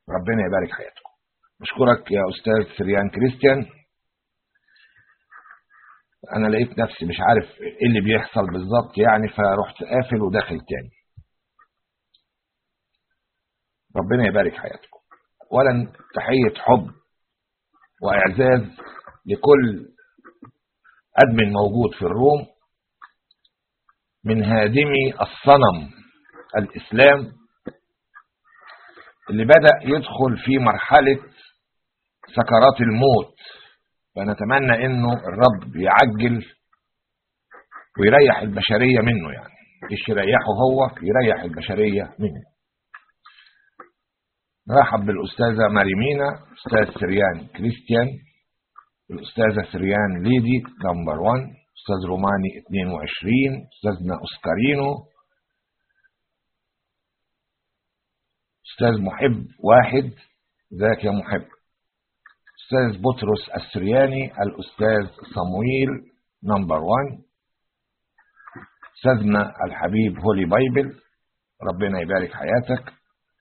ربنا يبارك حياتكم أشكرك يا أستاذ سريان كريستيان أنا لقيت نفسي مش عارف إيه اللي بيحصل بالظبط يعني فرحت قافل وداخل تاني ربنا يبارك حياتكم أولا تحية حب وإعزاز لكل أدمن موجود في الروم من هادمي الصنم الإسلام اللي بدأ يدخل في مرحلة سكرات الموت فنتمنى انه الرب يعجل ويريح البشرية منه يعني مش يريحه هو يريح البشرية منه نرحب بالأستاذة ماريمينا أستاذ سريان كريستيان الأستاذة سريان ليدي نمبر 1 أستاذ روماني 22 أستاذنا أوسكارينو أستاذ محب واحد ذاك يا محب أستاذ بطرس السرياني الأستاذ صمويل نمبر 1 أستاذنا الحبيب هولي بايبل ربنا يبارك حياتك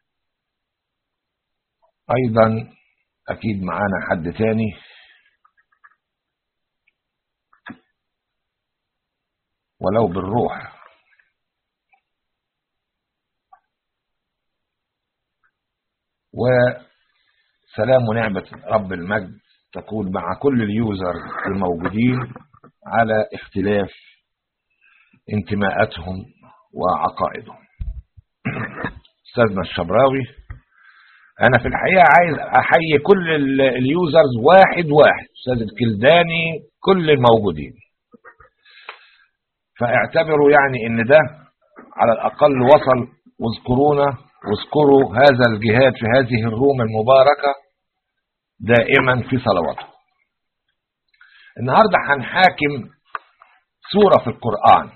أيضا أكيد معانا حد تاني ولو بالروح وسلام ونعمة رب المجد تكون مع كل اليوزر الموجودين على اختلاف انتماءاتهم وعقائدهم استاذنا الشبراوي انا في الحقيقة عايز احيي كل اليوزرز واحد واحد استاذ الكلداني كل الموجودين فاعتبروا يعني ان ده على الاقل وصل واذكرونا واذكروا هذا الجهاد في هذه الروم المباركة دائما في صلواتكم النهاردة هنحاكم سورة في القرآن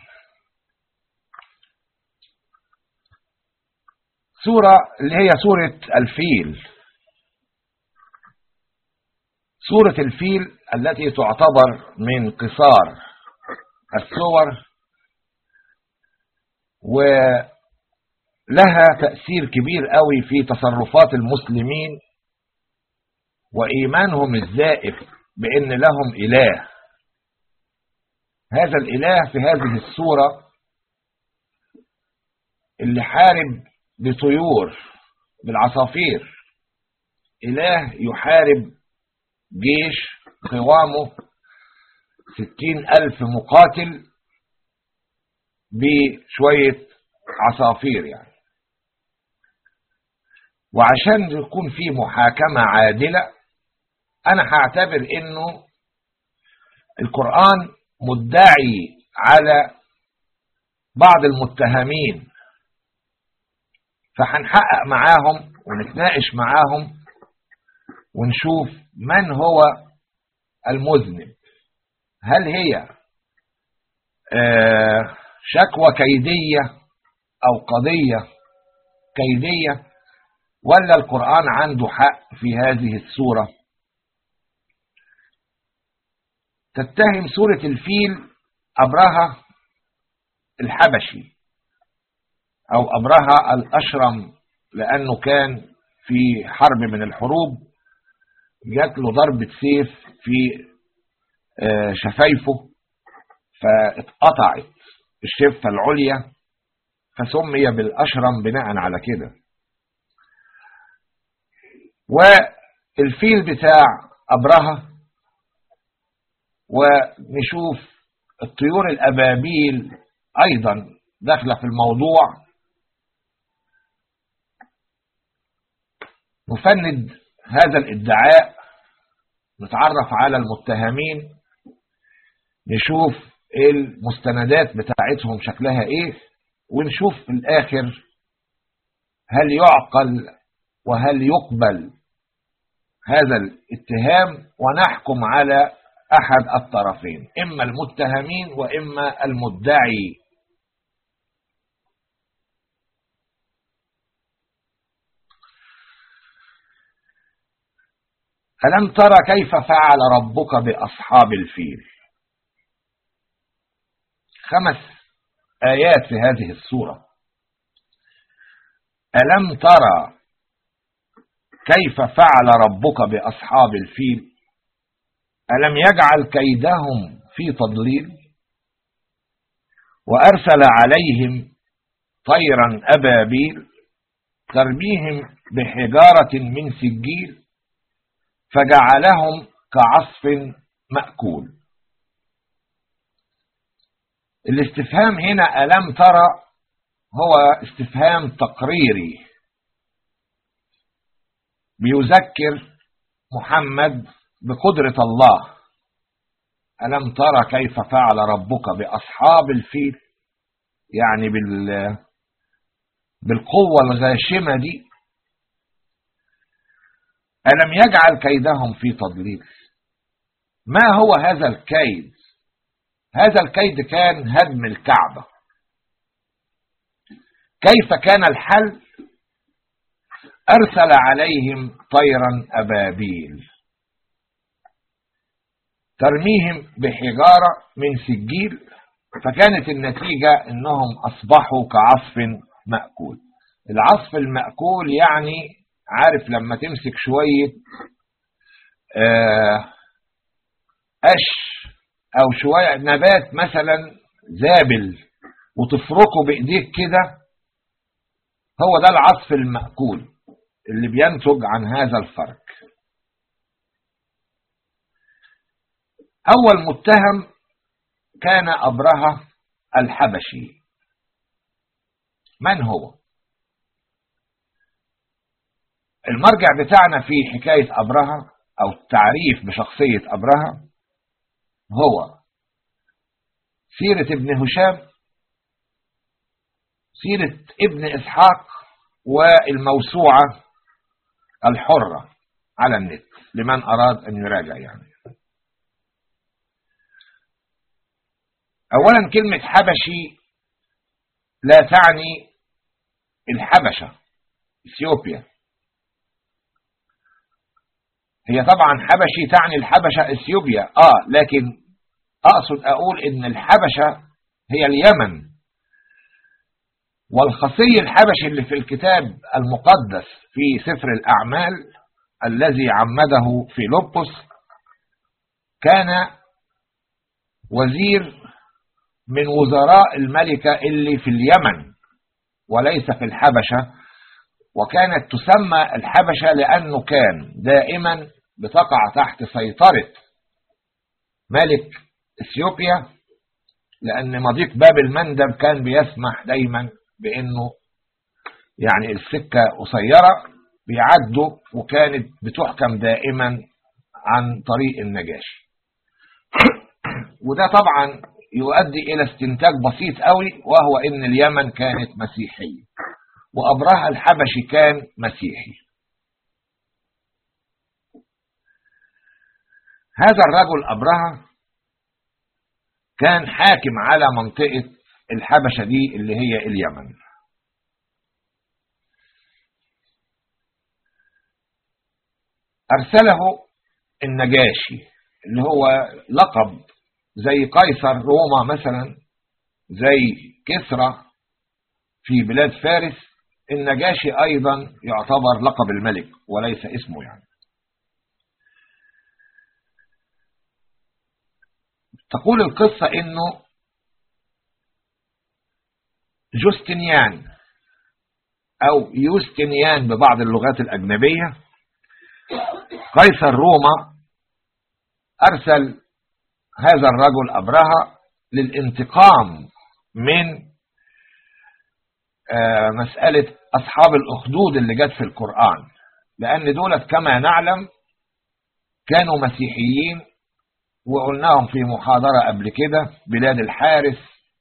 سورة اللي هي سورة الفيل سورة الفيل التي تعتبر من قصار السور و لها تأثير كبير قوي في تصرفات المسلمين وإيمانهم الزائف بأن لهم إله هذا الإله في هذه الصورة اللي حارب بطيور بالعصافير إله يحارب جيش قوامه ستين ألف مقاتل بشوية عصافير يعني وعشان يكون في محاكمة عادلة أنا هعتبر إنه القرآن مدعي على بعض المتهمين فهنحقق معاهم ونتناقش معاهم ونشوف من هو المذنب هل هي شكوى كيدية أو قضية كيدية ولا القرآن عنده حق في هذه السورة تتهم سورة الفيل أبرهة الحبشي أو أبرهة الأشرم لأنه كان في حرب من الحروب جات له ضربة سيف في شفايفه فاتقطعت الشفة العليا فسمي بالأشرم بناء على كده والفيل بتاع أبرهة ونشوف الطيور الأبابيل أيضا داخلة في الموضوع نفند هذا الادعاء نتعرف على المتهمين نشوف المستندات بتاعتهم شكلها ايه ونشوف في الاخر هل يعقل وهل يقبل هذا الاتهام ونحكم على احد الطرفين اما المتهمين واما المدعي ألم ترى كيف فعل ربك بأصحاب الفيل خمس آيات في هذه السورة ألم ترى كيف فعل ربك بأصحاب الفيل ألم يجعل كيدهم في تضليل وأرسل عليهم طيرا أبابيل ترميهم بحجارة من سجيل فجعلهم كعصف مأكول الاستفهام هنا ألم ترى هو استفهام تقريري بيذكر محمد بقدرة الله ألم ترى كيف فعل ربك بأصحاب الفيل يعني بال بالقوة الغاشمة دي ألم يجعل كيدهم في تضليل ما هو هذا الكيد هذا الكيد كان هدم الكعبة كيف كان الحل أرسل عليهم طيرا أبابيل ترميهم بحجارة من سجيل فكانت النتيجة انهم اصبحوا كعصف مأكول العصف المأكول يعني عارف لما تمسك شوية قش او شوية نبات مثلا زابل وتفركه بايديك كده هو ده العصف المأكول اللي بينتج عن هذا الفرق أول متهم كان أبرهة الحبشي من هو المرجع بتاعنا في حكاية أبرهة أو التعريف بشخصية أبرهة هو سيرة ابن هشام سيرة ابن إسحاق والموسوعة الحرة على النت لمن أراد أن يراجع يعني أولا كلمة حبشي لا تعني الحبشة اثيوبيا هي طبعا حبشي تعني الحبشة اثيوبيا اه لكن اقصد اقول ان الحبشة هي اليمن والخصي الحبشي اللي في الكتاب المقدس في سفر الاعمال الذي عمده فيلبس كان وزير من وزراء الملكة اللي في اليمن وليس في الحبشة وكانت تسمى الحبشة لأنه كان دائما بتقع تحت سيطرة ملك اثيوبيا لأن مضيق باب المندب كان بيسمح دايما بأنه يعني السكة قصيرة بيعدوا وكانت بتحكم دائما عن طريق النجاشي وده طبعا يؤدي إلى استنتاج بسيط قوي وهو إن اليمن كانت مسيحية وأبرهة الحبشي كان مسيحي هذا الرجل أبرهة كان حاكم على منطقة الحبشة دي اللي هي اليمن أرسله النجاشي اللي هو لقب زي قيصر روما مثلا زي كسرى في بلاد فارس النجاشي أيضا يعتبر لقب الملك وليس اسمه يعني تقول القصة انه جوستنيان او يوستنيان ببعض اللغات الاجنبية قيصر روما ارسل هذا الرجل ابرهة للانتقام من مسألة اصحاب الاخدود اللي جت في القرآن لان دولت كما نعلم كانوا مسيحيين وقلناهم في محاضرة قبل كده بلاد الحارس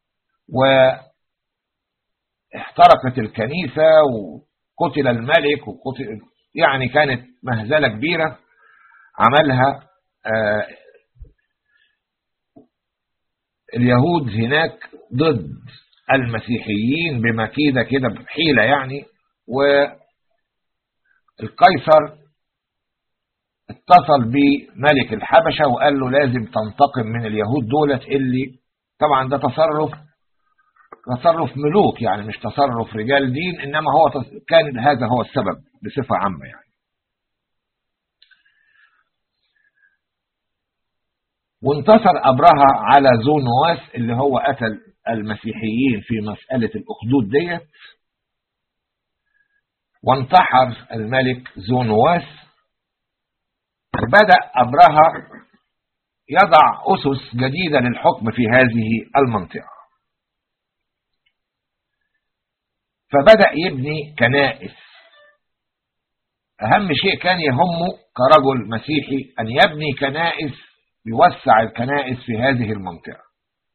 واحترقت الكنيسة وقتل الملك وقتل يعني كانت مهزلة كبيرة عملها آه اليهود هناك ضد المسيحيين بمكيدة كده بحيلة يعني والقيصر اتصل بملك الحبشة وقال له لازم تنتقم من اليهود دولت اللي طبعا ده تصرف تصرف ملوك يعني مش تصرف رجال دين انما هو كان هذا هو السبب بصفة عامة يعني وانتصر أبرهة على ذو نواس اللي هو قتل المسيحيين في مسألة الأخدود ديت وانتحر الملك ذو نواس بدأ أبرهة يضع أسس جديدة للحكم في هذه المنطقة فبدأ يبني كنائس أهم شيء كان يهمه كرجل مسيحي أن يبني كنائس يوسع الكنائس في هذه المنطقة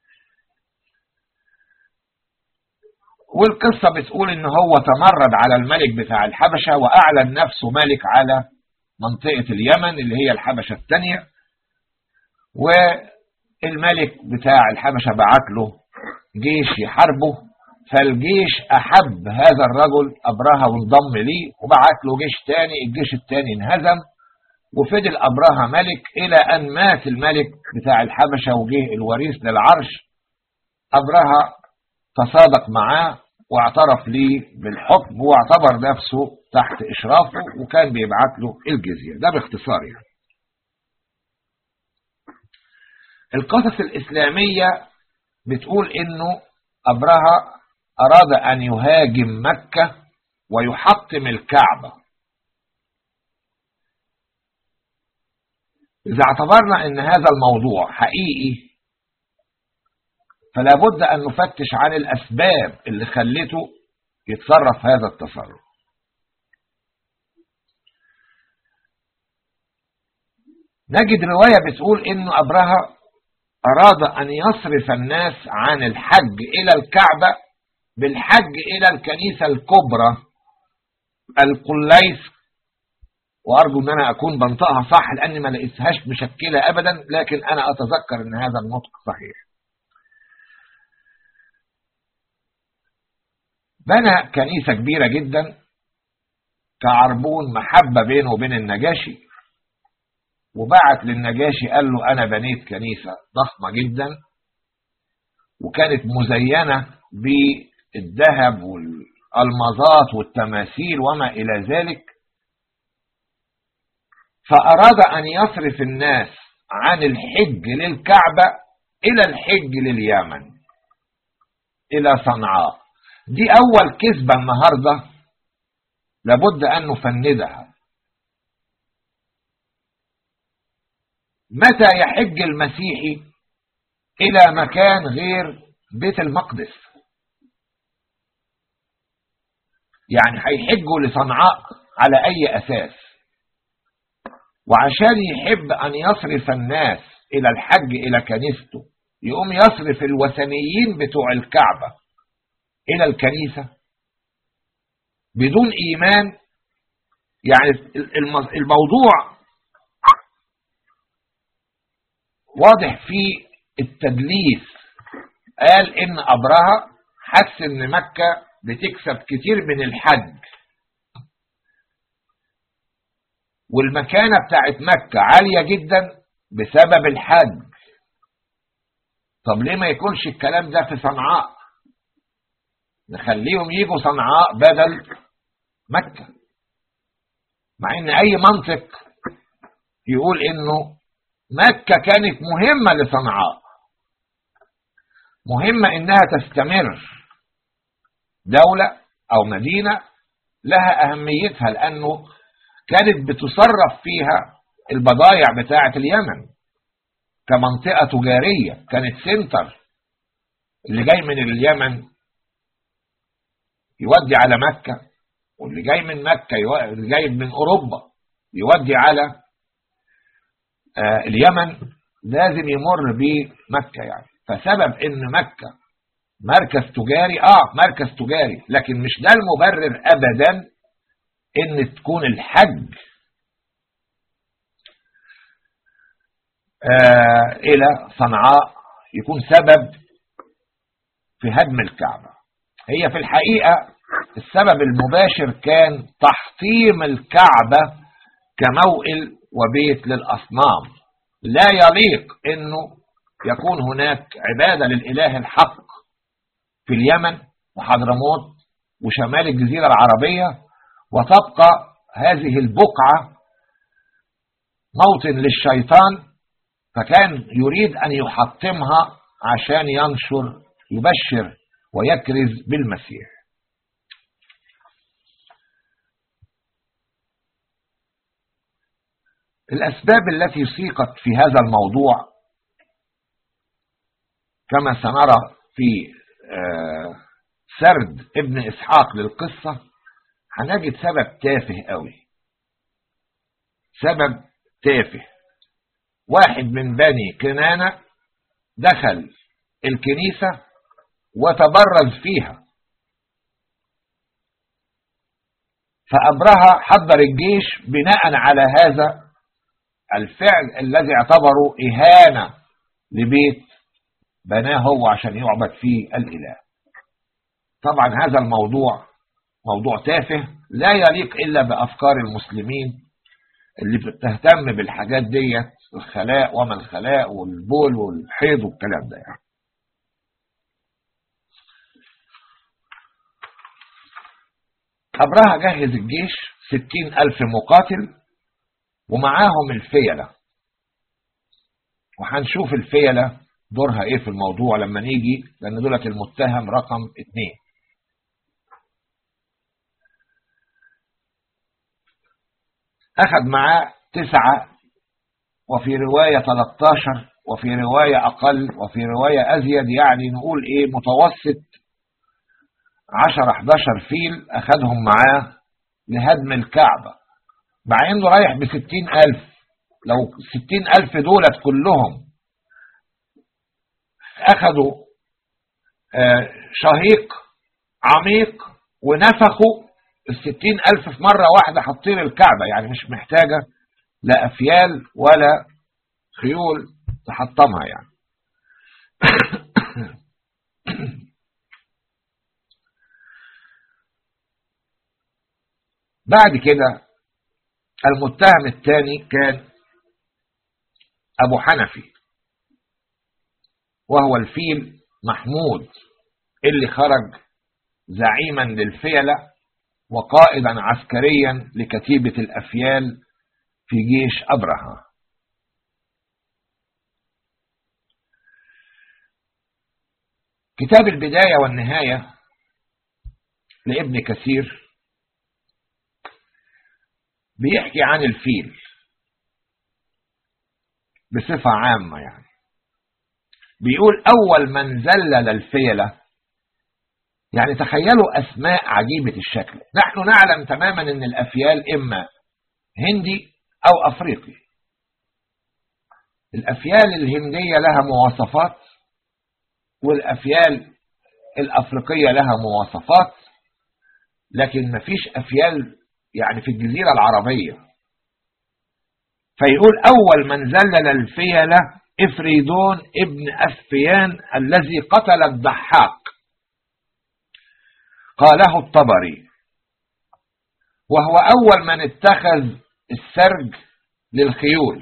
والقصة بتقول ان هو تمرد على الملك بتاع الحبشة واعلن نفسه ملك على منطقة اليمن اللي هي الحبشة الثانية والملك بتاع الحبشة بعت له جيش يحاربه فالجيش أحب هذا الرجل أبرهة وانضم ليه وبعت له جيش تاني الجيش التاني انهزم وفضل أبرهة ملك إلى أن مات الملك بتاع الحبشة وجه الوريث للعرش أبرهة تصادق معاه واعترف ليه بالحكم واعتبر نفسه تحت إشرافه وكان بيبعت له الجزية ده باختصار يعني القصص الإسلامية بتقول إنه أبرهة أراد أن يهاجم مكة ويحطم الكعبة إذا اعتبرنا أن هذا الموضوع حقيقي فلا بد أن نفتش عن الأسباب اللي خلته يتصرف هذا التصرف نجد رواية بتقول إنه أبرهة أراد أن يصرف الناس عن الحج إلى الكعبة بالحج إلى الكنيسة الكبرى القليس وأرجو أن أنا أكون بنطقها صح لأني ما لقيتهاش مشكلة أبدا لكن أنا أتذكر أن هذا النطق صحيح بنى كنيسة كبيرة جدا كعربون محبة بينه وبين النجاشي وبعت للنجاشي قال له أنا بنيت كنيسة ضخمة جدا وكانت مزينة بالذهب والألمظات والتماثيل وما إلى ذلك فأراد أن يصرف الناس عن الحج للكعبة إلى الحج لليمن إلى صنعاء دي أول كذبة النهاردة لابد أن نفندها متى يحج المسيحي إلى مكان غير بيت المقدس يعني هيحجوا لصنعاء على أي أساس وعشان يحب أن يصرف الناس إلى الحج إلى كنيسته يقوم يصرف الوثنيين بتوع الكعبة إلى الكنيسة بدون إيمان يعني الموضوع واضح في التدليس قال إن أبرهة حس إن مكة بتكسب كتير من الحج والمكانة بتاعت مكة عالية جدا بسبب الحج طب ليه ما يكونش الكلام ده في صنعاء نخليهم يجوا صنعاء بدل مكة مع ان اي منطق يقول انه مكة كانت مهمة لصنعاء مهمة انها تستمر دولة او مدينة لها اهميتها لانه كانت بتصرف فيها البضائع بتاعة اليمن كمنطقة تجارية كانت سنتر اللي جاي من اليمن يودي على مكة واللي جاي من مكة اللي جاي من أوروبا يودي على آه اليمن لازم يمر بمكة يعني فسبب ان مكة مركز تجاري اه مركز تجاري لكن مش ده المبرر ابدا ان تكون الحج آه الى صنعاء يكون سبب في هدم الكعبة هي في الحقيقة السبب المباشر كان تحطيم الكعبة كموئل وبيت للأصنام لا يليق انه يكون هناك عبادة للإله الحق في اليمن وحضرموت وشمال الجزيرة العربية وتبقى هذه البقعة موطن للشيطان فكان يريد أن يحطمها عشان ينشر يبشر ويكرز بالمسيح الأسباب التي سيقت في هذا الموضوع كما سنرى في سرد ابن إسحاق للقصة هنجد سبب تافه قوي سبب تافه واحد من بني كنانة دخل الكنيسة وتبرز فيها فأبرهة حضر الجيش بناء على هذا الفعل الذي اعتبره إهانة لبيت بناه هو عشان يعبد فيه الإله طبعا هذا الموضوع موضوع تافه لا يليق إلا بأفكار المسلمين اللي بتهتم بالحاجات ديت الخلاء وما الخلاء والبول والحيض والكلام ده يعني أبرهة جهز الجيش ستين ألف مقاتل ومعاهم الفيلة وهنشوف الفيلة دورها ايه في الموضوع لما نيجي لان دولت المتهم رقم اتنين اخذ معاه تسعة وفي رواية 13 وفي رواية اقل وفي رواية ازيد يعني نقول ايه متوسط 10 11 فيل اخذهم معاه لهدم الكعبة مع انه رايح بستين الف لو ستين الف دولت كلهم اخذوا شهيق عميق ونفخوا الستين الف في مرة واحدة حطين الكعبة يعني مش محتاجة لا افيال ولا خيول تحطمها يعني بعد كده المتهم الثاني كان ابو حنفي وهو الفيل محمود اللي خرج زعيما للفيلة وقائدا عسكريا لكتيبة الأفيال في جيش أبرهة كتاب البداية والنهاية لابن كثير بيحكي عن الفيل بصفة عامة يعني بيقول أول من زلل الفيلة يعني تخيلوا أسماء عجيبة الشكل نحن نعلم تماما أن الأفيال إما هندي أو أفريقي الأفيال الهندية لها مواصفات والأفيال الأفريقية لها مواصفات لكن مفيش أفيال يعني في الجزيرة العربية فيقول أول من زلل الفيلة إفريدون ابن أفيان الذي قتل الضحاك قاله الطبري وهو أول من اتخذ السرج للخيول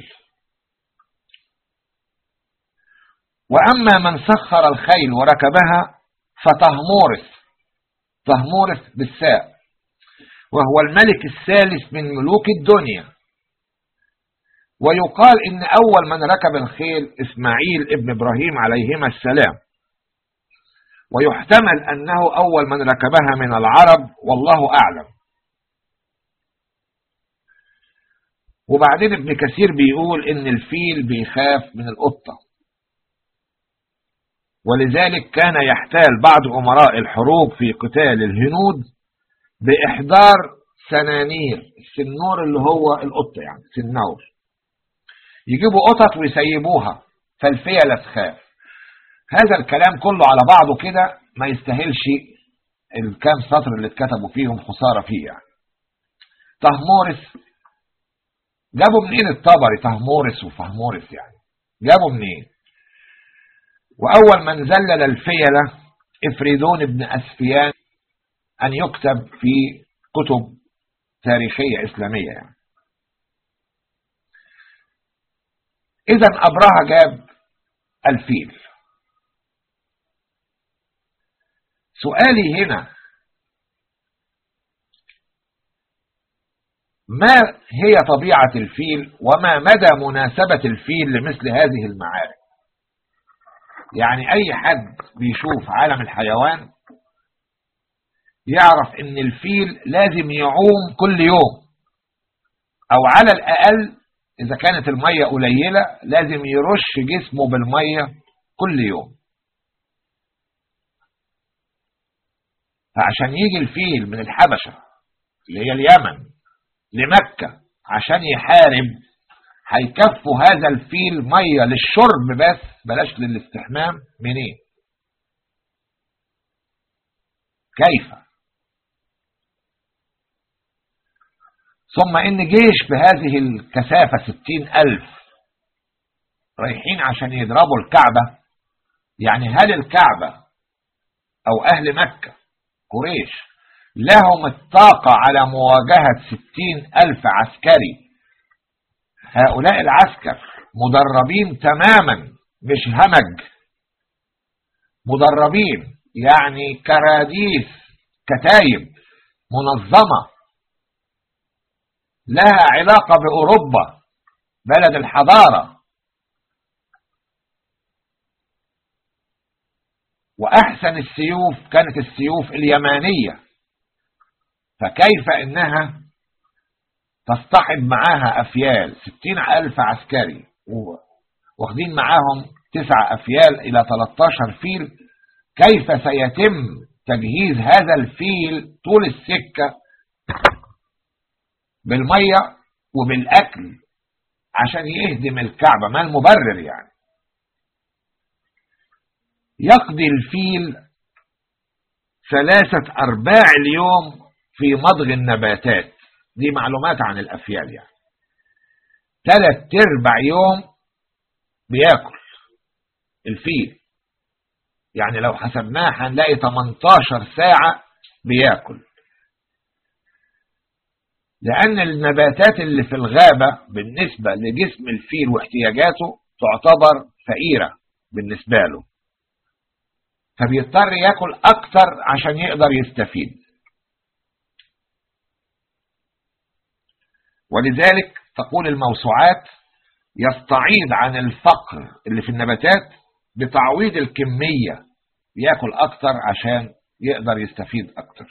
وأما من سخر الخيل وركبها فتهمورس تهمورس بالساء وهو الملك الثالث من ملوك الدنيا ويقال إن أول من ركب الخيل إسماعيل ابن إبراهيم عليهما السلام ويحتمل أنه أول من ركبها من العرب والله أعلم وبعدين ابن كثير بيقول إن الفيل بيخاف من القطة ولذلك كان يحتال بعض أمراء الحروب في قتال الهنود بإحضار سنانير السنور اللي هو القطة يعني سنور يجيبوا قطط ويسيبوها فالفيلة تخاف هذا الكلام كله على بعضه كده ما يستاهلش الكام سطر اللي اتكتبوا فيهم خسارة فيه يعني طهمورس جابوا منين الطبري طهمورس وفهمورس يعني جابوا منين وأول من زلل الفيلة إفريدون ابن أسفيان أن يكتب في كتب تاريخية إسلامية يعني إذا أبرهة جاب الفيل سؤالي هنا ما هي طبيعة الفيل وما مدى مناسبة الفيل لمثل هذه المعارك يعني أي حد بيشوف عالم الحيوان يعرف ان الفيل لازم يعوم كل يوم او على الاقل اذا كانت المية قليلة لازم يرش جسمه بالمية كل يوم فعشان يجي الفيل من الحبشة اللي هي اليمن لمكة عشان يحارب هيكفوا هذا الفيل مية للشرب بس بلاش للاستحمام منين كيف ثم ان جيش بهذه الكثافة ستين الف رايحين عشان يضربوا الكعبة يعني هل الكعبة او اهل مكة قريش لهم الطاقة على مواجهة ستين الف عسكري هؤلاء العسكر مدربين تماما مش همج مدربين يعني كراديس كتايب منظمة لها علاقة بأوروبا بلد الحضارة وأحسن السيوف كانت السيوف اليمانية فكيف إنها تصطحب معاها أفيال ستين ألف عسكري واخدين معاهم تسع أفيال إلى 13 فيل كيف سيتم تجهيز هذا الفيل طول السكة بالمية وبالأكل عشان يهدم الكعبة ما المبرر يعني يقضي الفيل ثلاثة أرباع اليوم في مضغ النباتات دي معلومات عن الأفيال يعني ثلاث ارباع يوم بياكل الفيل يعني لو حسبناه هنلاقي 18 ساعة بياكل لأن النباتات اللي في الغابة بالنسبة لجسم الفيل واحتياجاته تعتبر فقيرة بالنسبة له فبيضطر ياكل أكتر عشان يقدر يستفيد ولذلك تقول الموسوعات يستعيد عن الفقر اللي في النباتات بتعويض الكمية ياكل أكتر عشان يقدر يستفيد أكتر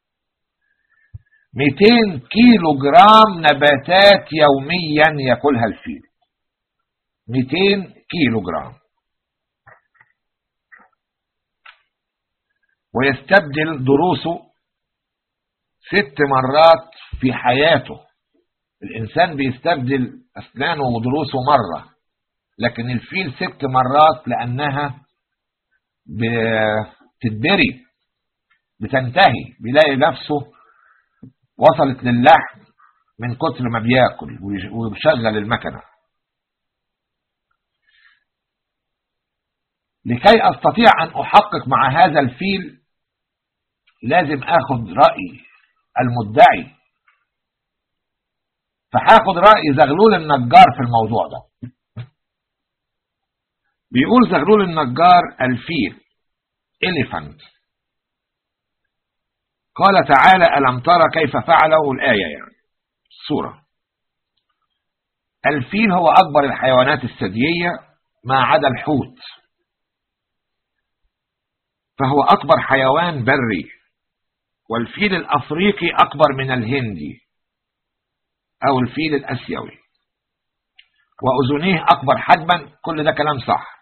200 كيلو جرام نباتات يوميا ياكلها الفيل 200 كيلو جرام ويستبدل دروسه ست مرات في حياته الإنسان بيستبدل أسنانه ودروسه مرة لكن الفيل ست مرات لأنها بتدبري بتنتهي بيلاقي نفسه وصلت للحم من كتر ما بياكل ويشغل المكنة لكي أستطيع أن أحقق مع هذا الفيل لازم أخذ رأي المدعي فهاخد رأي زغلول النجار في الموضوع ده بيقول زغلول النجار الفيل elephant قال تعالى ألم ترى كيف فعله الآية يعني السورة الفيل هو أكبر الحيوانات الثديية ما عدا الحوت فهو أكبر حيوان بري والفيل الأفريقي أكبر من الهندي أو الفيل الأسيوي وأذنيه أكبر حجما كل ده كلام صح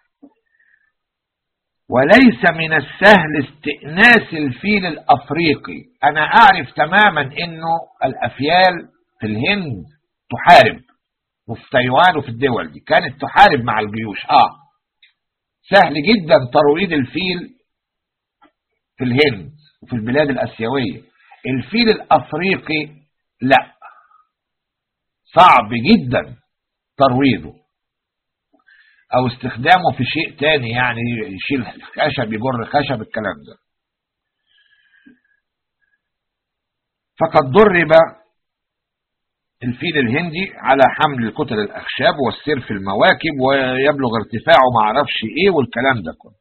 وليس من السهل استئناس الفيل الأفريقي أنا أعرف تماما أنه الأفيال في الهند تحارب وفي تايوان وفي الدول دي كانت تحارب مع الجيوش آه سهل جدا ترويض الفيل في الهند وفي البلاد الأسيوية الفيل الأفريقي لا صعب جدا ترويضه او استخدامه في شيء تاني يعني يشيل خشب يجر خشب الكلام ده فقد درب الفيل الهندي على حمل كتل الاخشاب والسير في المواكب ويبلغ ارتفاعه ما اعرفش ايه والكلام ده كله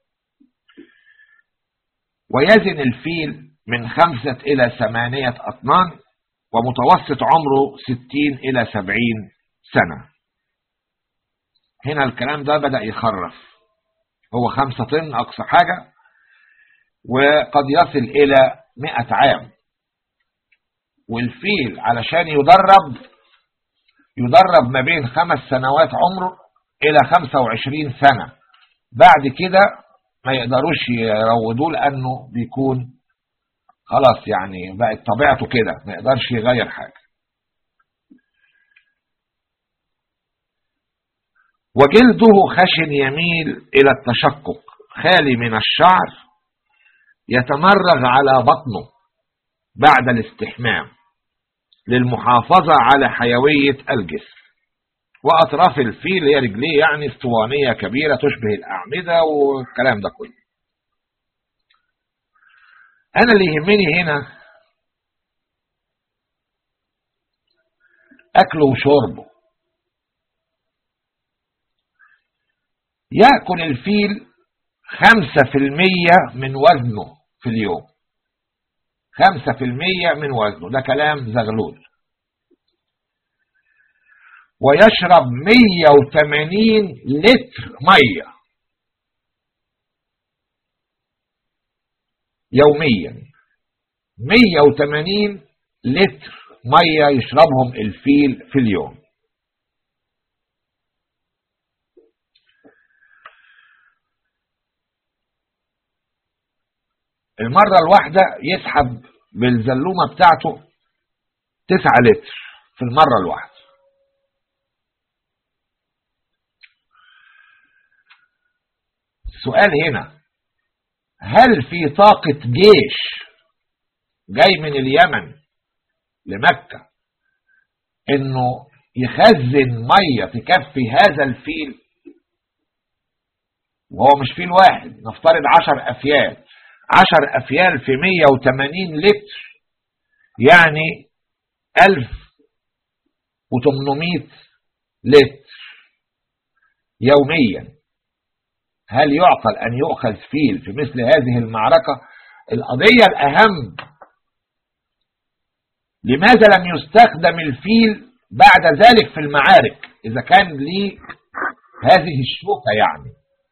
ويزن الفيل من خمسة الى ثمانية اطنان ومتوسط عمره 60 إلى 70 سنة هنا الكلام ده بدأ يخرف هو خمسة طن أقصى حاجة وقد يصل إلى 100 عام والفيل علشان يدرب يدرب ما بين خمس سنوات عمره إلى 25 سنة بعد كده ما يقدروش يروضوه لأنه بيكون خلاص يعني بقت طبيعته كده ما يقدرش يغير حاجة وجلده خشن يميل إلى التشقق خالي من الشعر يتمرغ على بطنه بعد الاستحمام للمحافظة على حيوية الجسم وأطراف الفيل هي رجليه يعني اسطوانية كبيرة تشبه الأعمدة والكلام ده كله أنا اللي يهمني هنا أكله وشربه يأكل الفيل خمسة في المية من وزنه في اليوم خمسة في المية من وزنه ده كلام زغلول ويشرب 180 لتر ميه يوميا 180 لتر ميه يشربهم الفيل في اليوم المرة الواحدة يسحب بالزلومة بتاعته 9 لتر في المرة الواحدة السؤال هنا هل في طاقة جيش جاي من اليمن لمكة انه يخزن مية تكفي هذا الفيل وهو مش فيل واحد نفترض عشر افيال عشر افيال في مية وتمانين لتر يعني الف وتمنمية لتر يوميا هل يعقل أن يؤخذ فيل في مثل هذه المعركة القضية الأهم لماذا لم يستخدم الفيل بعد ذلك في المعارك إذا كان لي هذه الشوكة يعني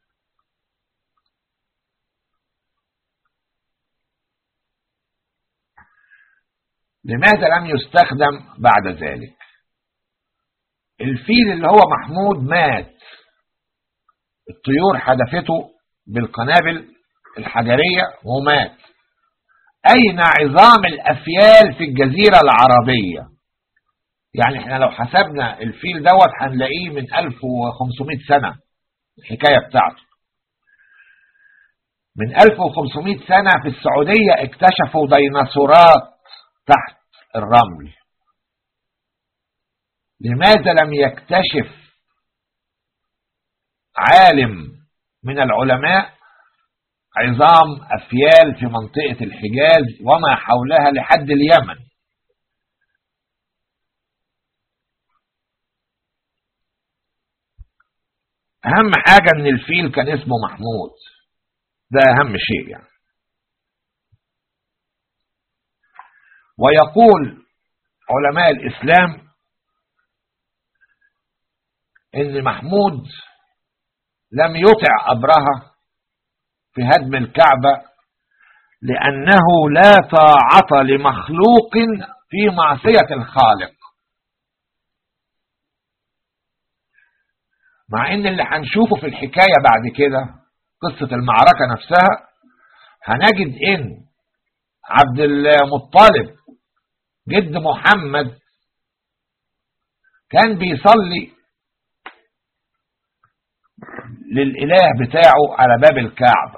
لماذا لم يستخدم بعد ذلك الفيل اللي هو محمود مات الطيور حدفته بالقنابل الحجرية ومات أين عظام الأفيال في الجزيرة العربية يعني احنا لو حسبنا الفيل دوت هنلاقيه من 1500 سنة الحكاية بتاعته من 1500 سنة في السعودية اكتشفوا ديناصورات تحت الرمل لماذا لم يكتشف عالم من العلماء عظام أفيال في منطقة الحجاز وما حولها لحد اليمن أهم حاجة أن الفيل كان اسمه محمود ده أهم شيء يعني ويقول علماء الإسلام إن محمود لم يطع أبرهة في هدم الكعبة لأنه لا طاعة لمخلوق في معصية الخالق مع ان اللي هنشوفه في الحكاية بعد كده قصة المعركة نفسها هنجد ان عبد المطلب جد محمد كان بيصلي للإله بتاعه على باب الكعبة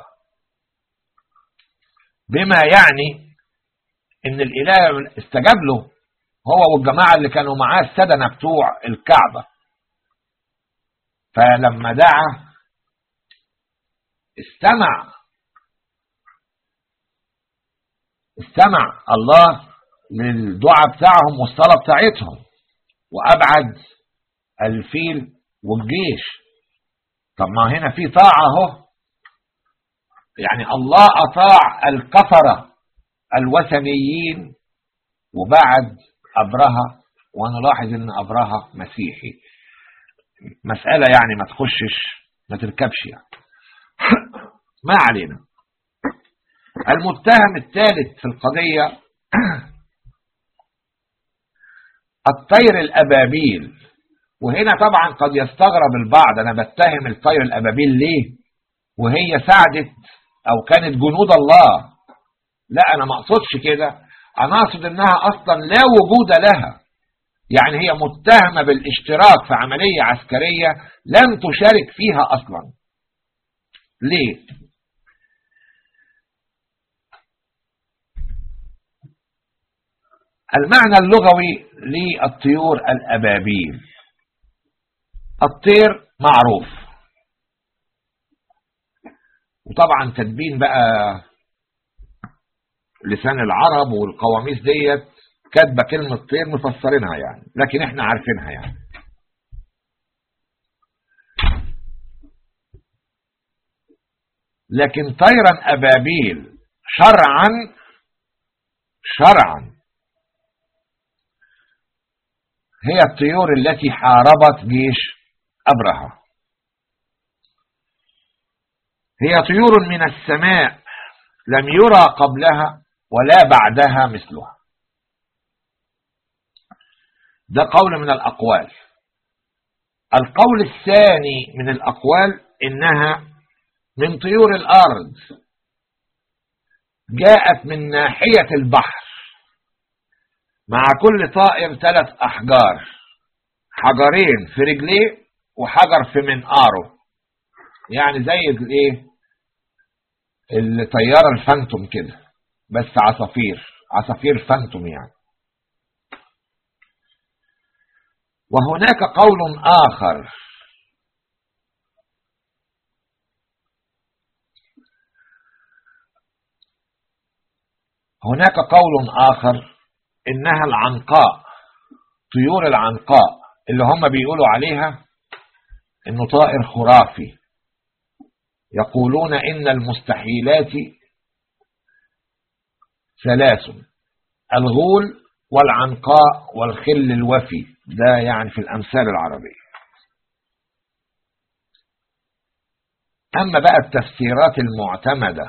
بما يعني ان الإله استجاب له هو والجماعة اللي كانوا معاه السدنة بتوع الكعبة فلما دعا استمع استمع الله للدعاء بتاعهم والصلاة بتاعتهم وأبعد الفيل والجيش طب ما هنا في طاعة اهو يعني الله أطاع الكفرة الوثنيين وبعد أبرهة ونلاحظ أن أبرهة مسيحي مسألة يعني ما تخشش ما تركبش يعني ما علينا المتهم الثالث في القضية الطير الأبابيل وهنا طبعا قد يستغرب البعض أنا بتهم الطير الأبابيل ليه وهي ساعدت أو كانت جنود الله لا أنا ما أقصدش كده أنا أقصد أنها أصلا لا وجود لها يعني هي متهمة بالاشتراك في عملية عسكرية لم تشارك فيها أصلا ليه المعنى اللغوي للطيور الأبابيل الطير معروف وطبعا تدبين بقى لسان العرب والقواميس ديت كاتبه كلمه طير مفسرينها يعني لكن احنا عارفينها يعني لكن طيرا ابابيل شرعا شرعا هي الطيور التي حاربت جيش ابرهه هي طيور من السماء لم يرى قبلها ولا بعدها مثلها ده قول من الأقوال القول الثاني من الأقوال إنها من طيور الأرض جاءت من ناحية البحر مع كل طائر ثلاث أحجار حجرين في رجليه وحجر في منقاره يعني زي الايه الطيارة الفانتوم كده بس عصافير عصافير فانتوم يعني وهناك قول آخر هناك قول آخر إنها العنقاء طيور العنقاء اللي هم بيقولوا عليها إنه طائر خرافي يقولون إن المستحيلات ثلاث الغول والعنقاء والخل الوفي ده يعني في الأمثال العربية أما بقى التفسيرات المعتمدة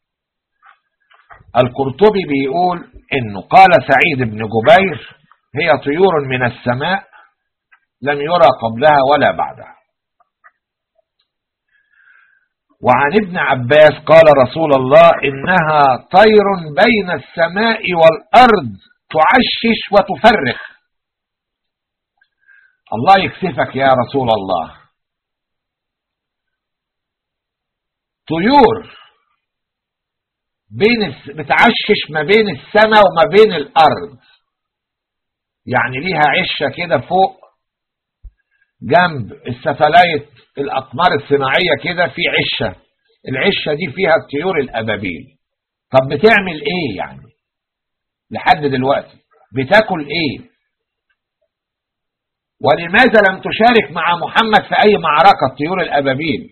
القرطبي بيقول إنه قال سعيد بن جبير هي طيور من السماء لم يرى قبلها ولا بعدها وعن ابن عباس قال رسول الله إنها طير بين السماء والأرض تعشش وتفرخ الله يكسفك يا رسول الله طيور بين بتعشش ما بين السماء وما بين الأرض يعني ليها عشة كده فوق جنب الستلايت الأقمار الصناعية كده في عشة العشة دي فيها الطيور الأبابيل طب بتعمل ايه يعني لحد دلوقتي بتاكل ايه ولماذا لم تشارك مع محمد في أي معركة طيور الأبابيل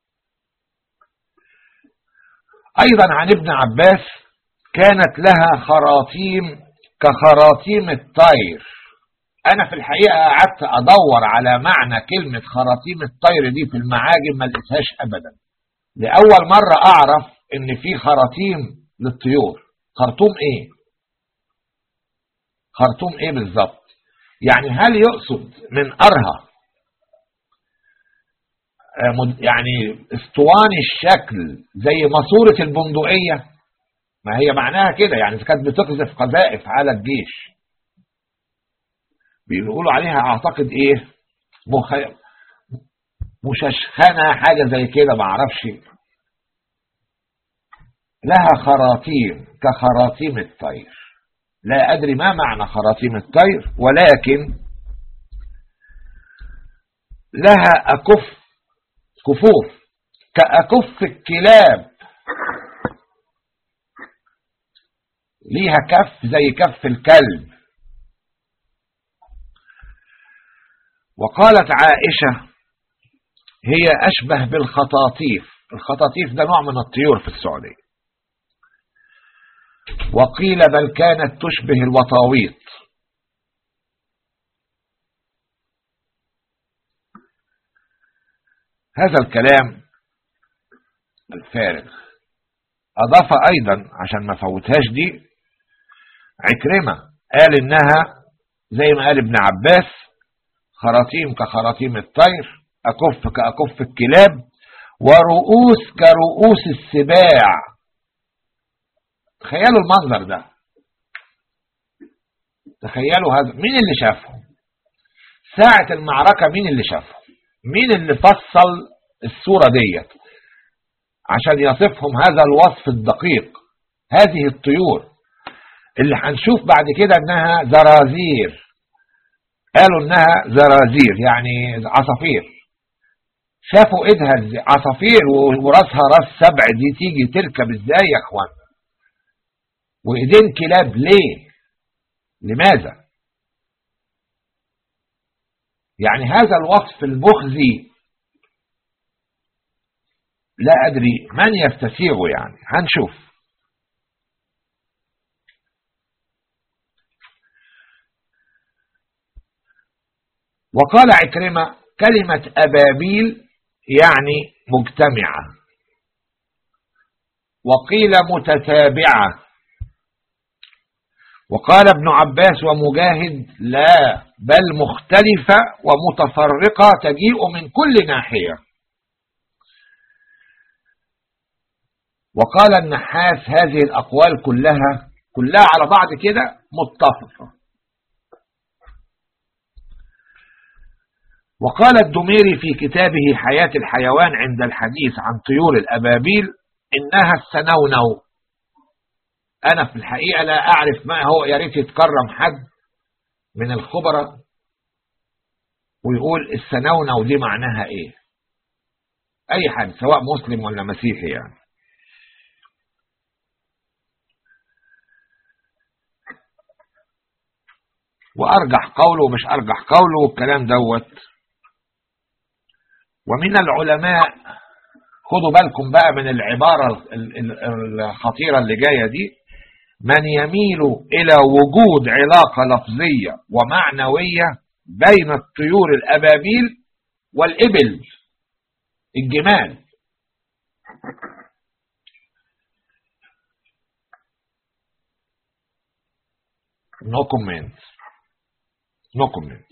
أيضا عن ابن عباس كانت لها خراطيم كخراطيم الطير أنا في الحقيقة قعدت أدور على معنى كلمة خراطيم الطير دي في المعاجم ما لقيتهاش أبدا لأول مرة أعرف إن في خراطيم للطيور خرطوم إيه خرطوم إيه بالظبط يعني هل يقصد من أرها يعني اسطواني الشكل زي ماسورة البندقية ما هي معناها كده يعني كانت بتقذف قذائف على الجيش بيقولوا عليها اعتقد ايه مخ... مششخنة حاجة زي كده معرفش لها خراطيم كخراطيم الطير لا أدري ما معنى خراطيم الطير ولكن لها أكف كفوف كأكف الكلاب ليها كف زي كف الكلب وقالت عائشة هي أشبه بالخطاطيف الخطاطيف ده نوع من الطيور في السعودية وقيل بل كانت تشبه الوطاويط هذا الكلام الفارغ أضاف أيضا عشان ما فوتهاش دي عكرمة قال إنها زي ما قال ابن عباس خراطيم كخراطيم الطير أكف كأكف الكلاب ورؤوس كرؤوس السباع تخيلوا المنظر ده تخيلوا هذا مين اللي شافهم ساعة المعركة مين اللي شافهم مين اللي فصل الصورة ديت عشان يصفهم هذا الوصف الدقيق هذه الطيور اللي هنشوف بعد كده انها زرازير قالوا انها زرازير يعني عصافير شافوا ايدها عصافير وراسها راس سبع دي تيجي تركب ازاي يا اخوان وايدين كلاب ليه لماذا يعني هذا الوصف المخزي لا أدري من يستسيغه يعني هنشوف وقال عكرمة كلمة أبابيل يعني مجتمعة وقيل متتابعة وقال ابن عباس ومجاهد لا بل مختلفة ومتفرقة تجيء من كل ناحية وقال النحاس هذه الأقوال كلها كلها على بعض كده متفقة وقال الدميري في كتابه حياة الحيوان عند الحديث عن طيور الأبابيل إنها السنونو أنا في الحقيقة لا أعرف ما هو يا ريت يتكرم حد من الخبراء ويقول السنونو دي معناها إيه أي حد سواء مسلم ولا مسيحي يعني وأرجح قوله ومش أرجح قوله والكلام دوت ومن العلماء خدوا بالكم بقى من العبارة الخطيرة اللي جاية دي من يميل إلى وجود علاقة لفظية ومعنوية بين الطيور الأبابيل والإبل الجمال no comment no comment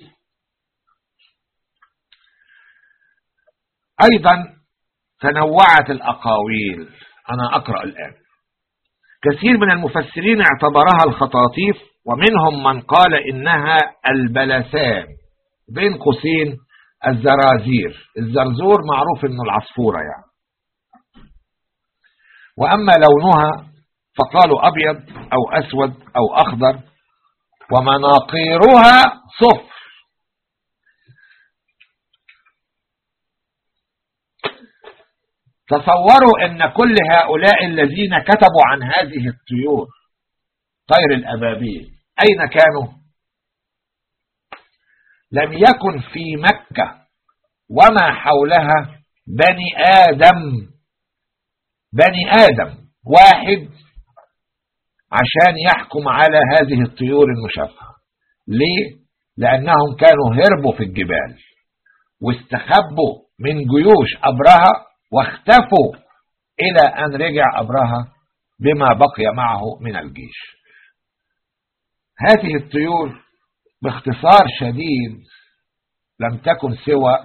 أيضا تنوعت الأقاويل أنا أقرأ الآن كثير من المفسرين اعتبرها الخطاطيف ومنهم من قال إنها البلسان بين قوسين الزرازير الزرزور معروف إنه العصفورة يعني وأما لونها فقالوا أبيض أو أسود أو أخضر ومناقيرها صفر تصوروا ان كل هؤلاء الذين كتبوا عن هذه الطيور طير الأبابيل أين كانوا لم يكن في مكة وما حولها بني آدم بني آدم واحد عشان يحكم على هذه الطيور المشابهة ليه؟ لأنهم كانوا هربوا في الجبال واستخبوا من جيوش أبرهة واختفوا إلى أن رجع أبرهة بما بقي معه من الجيش هذه الطيور باختصار شديد لم تكن سوى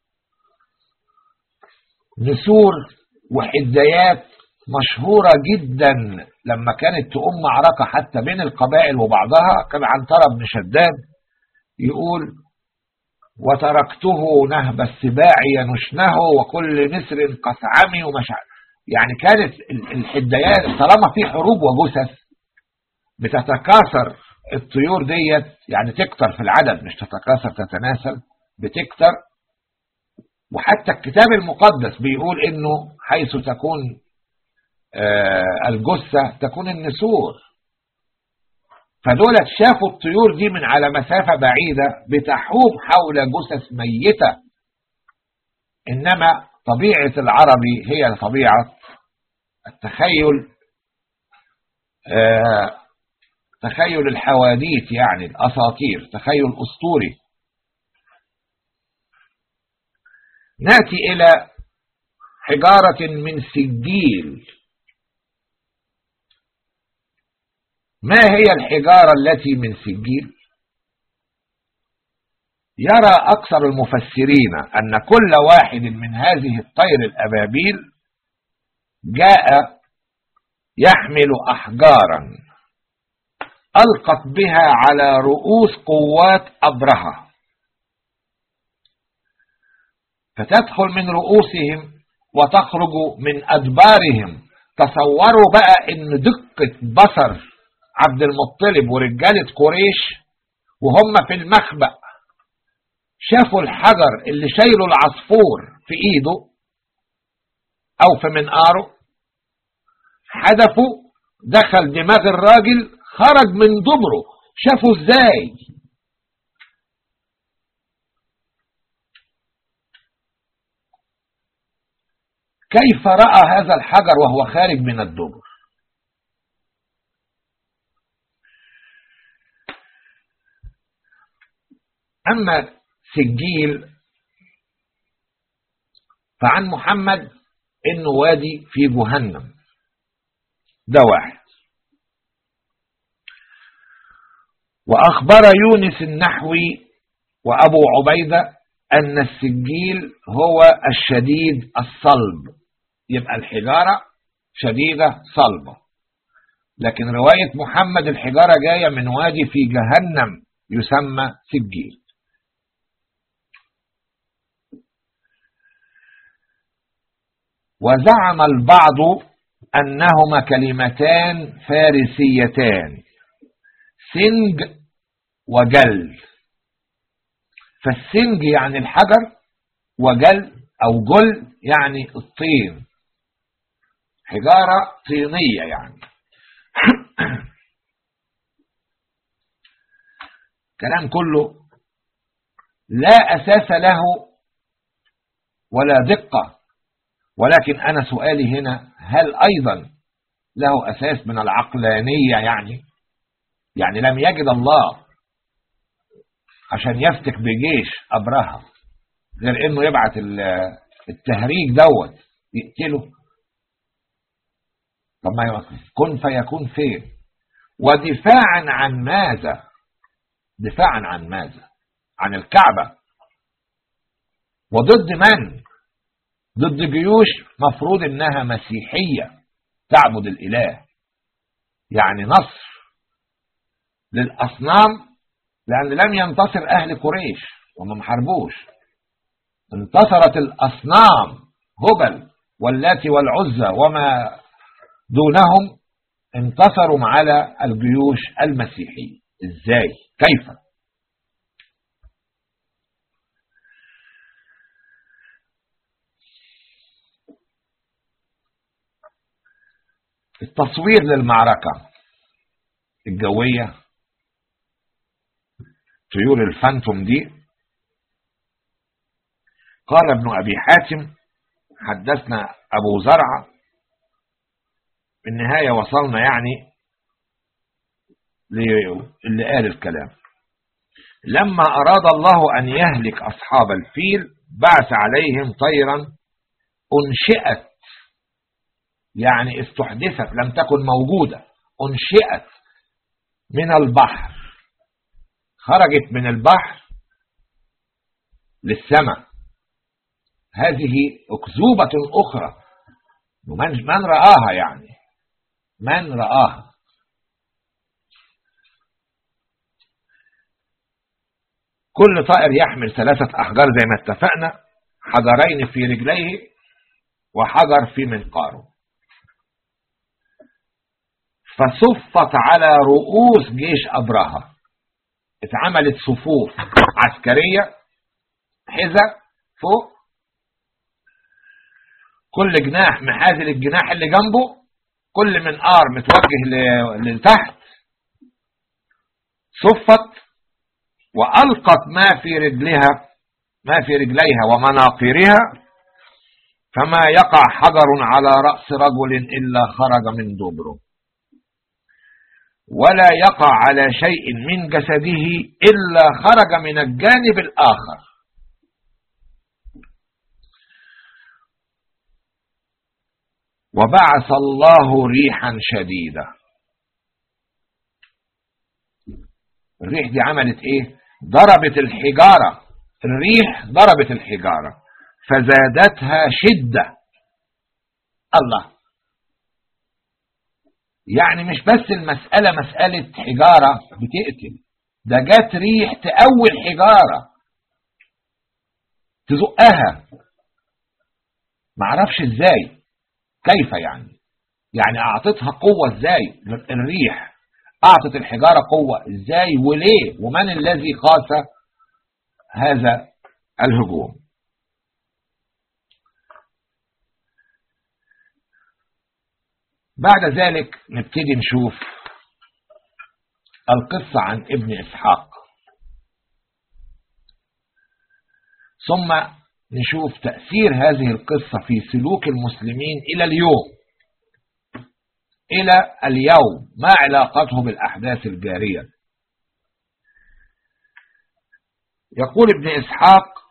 نسور وحديات مشهورة جدا لما كانت تقوم معركة حتى بين القبائل وبعضها كان عنترة بن شداد يقول وتركته نهب السباع ينشنه وكل نسر قسعمي ومشع يعني كانت الحديات طالما في حروب وجثث بتتكاثر الطيور ديت يعني تكتر في العدد مش تتكاثر تتناسل بتكتر وحتى الكتاب المقدس بيقول انه حيث تكون آه الجثة تكون النسور فدولت شافوا الطيور دي من على مسافة بعيدة بتحوم حول جثث ميتة إنما طبيعة العربي هي طبيعة التخيل آه تخيل الحواديت يعني الأساطير تخيل أسطوري نأتي إلى حجارة من سجيل ما هي الحجارة التي من سجيل يرى أكثر المفسرين أن كل واحد من هذه الطير الأبابيل جاء يحمل أحجارا ألقت بها على رؤوس قوات أبرهة فتدخل من رؤوسهم وتخرج من أدبارهم تصوروا بقى ان دقة بصر عبد المطلب ورجالة قريش وهم في المخبأ شافوا الحجر اللي شايله العصفور في ايده او في منقاره حدفوا دخل دماغ الراجل خرج من دبره شافوا ازاي كيف رأى هذا الحجر وهو خارج من الدبر أما سجيل فعن محمد إنه وادي في جهنم ده واحد وأخبر يونس النحوي وأبو عبيدة أن السجيل هو الشديد الصلب يبقى الحجارة شديدة صلبة لكن رواية محمد الحجارة جاية من وادي في جهنم يسمى سجيل وزعم البعض أنهما كلمتان فارسيتان سنج وجل فالسنج يعني الحجر وجل أو جل يعني الطين حجارة طينية يعني كلام كله لا أساس له ولا دقة ولكن أنا سؤالي هنا هل أيضا له أساس من العقلانية يعني يعني لم يجد الله عشان يفتك بجيش أبرهة غير إنه يبعت التهريج دوت يقتله طب ما كن فيكون فين ودفاعا عن ماذا دفاعا عن ماذا عن الكعبة وضد من ضد جيوش مفروض انها مسيحية تعبد الاله يعني نصر للاصنام لان لم ينتصر اهل قريش وما محاربوش انتصرت الاصنام هبل واللات والعزى وما دونهم انتصروا على الجيوش المسيحية ازاي كيف التصوير للمعركة الجوية طيور الفانتوم دي قال ابن أبي حاتم حدثنا أبو زرعة في النهاية وصلنا يعني اللي قال الكلام لما أراد الله أن يهلك أصحاب الفيل بعث عليهم طيرا أنشئت يعني استحدثت لم تكن موجودة أنشئت من البحر خرجت من البحر للسماء هذه أكذوبة أخرى من, من رآها يعني من رآها كل طائر يحمل ثلاثة أحجار زي ما اتفقنا حجرين في رجليه وحجر في منقاره فصفت على رؤوس جيش أبرهة اتعملت صفوف عسكرية حذا فوق كل جناح محاذل الجناح اللي جنبه كل منقار متوجه لتحت صفت وألقت ما في رجلها ما في رجليها ومناقيرها فما يقع حجر على رأس رجل إلا خرج من دبره ولا يقع على شيء من جسده إلا خرج من الجانب الآخر وبعث الله ريحا شديدة الريح دي عملت ايه ضربت الحجارة الريح ضربت الحجارة فزادتها شدة الله يعني مش بس المسألة مسألة حجارة بتقتل ده جات ريح تقوي الحجارة تزقها معرفش ازاي كيف يعني يعني اعطتها قوة ازاي الريح اعطت الحجارة قوة ازاي وليه ومن الذي قاس هذا الهجوم بعد ذلك نبتدي نشوف القصة عن ابن إسحاق ثم نشوف تأثير هذه القصة في سلوك المسلمين إلى اليوم إلى اليوم ما علاقته بالأحداث الجارية يقول ابن إسحاق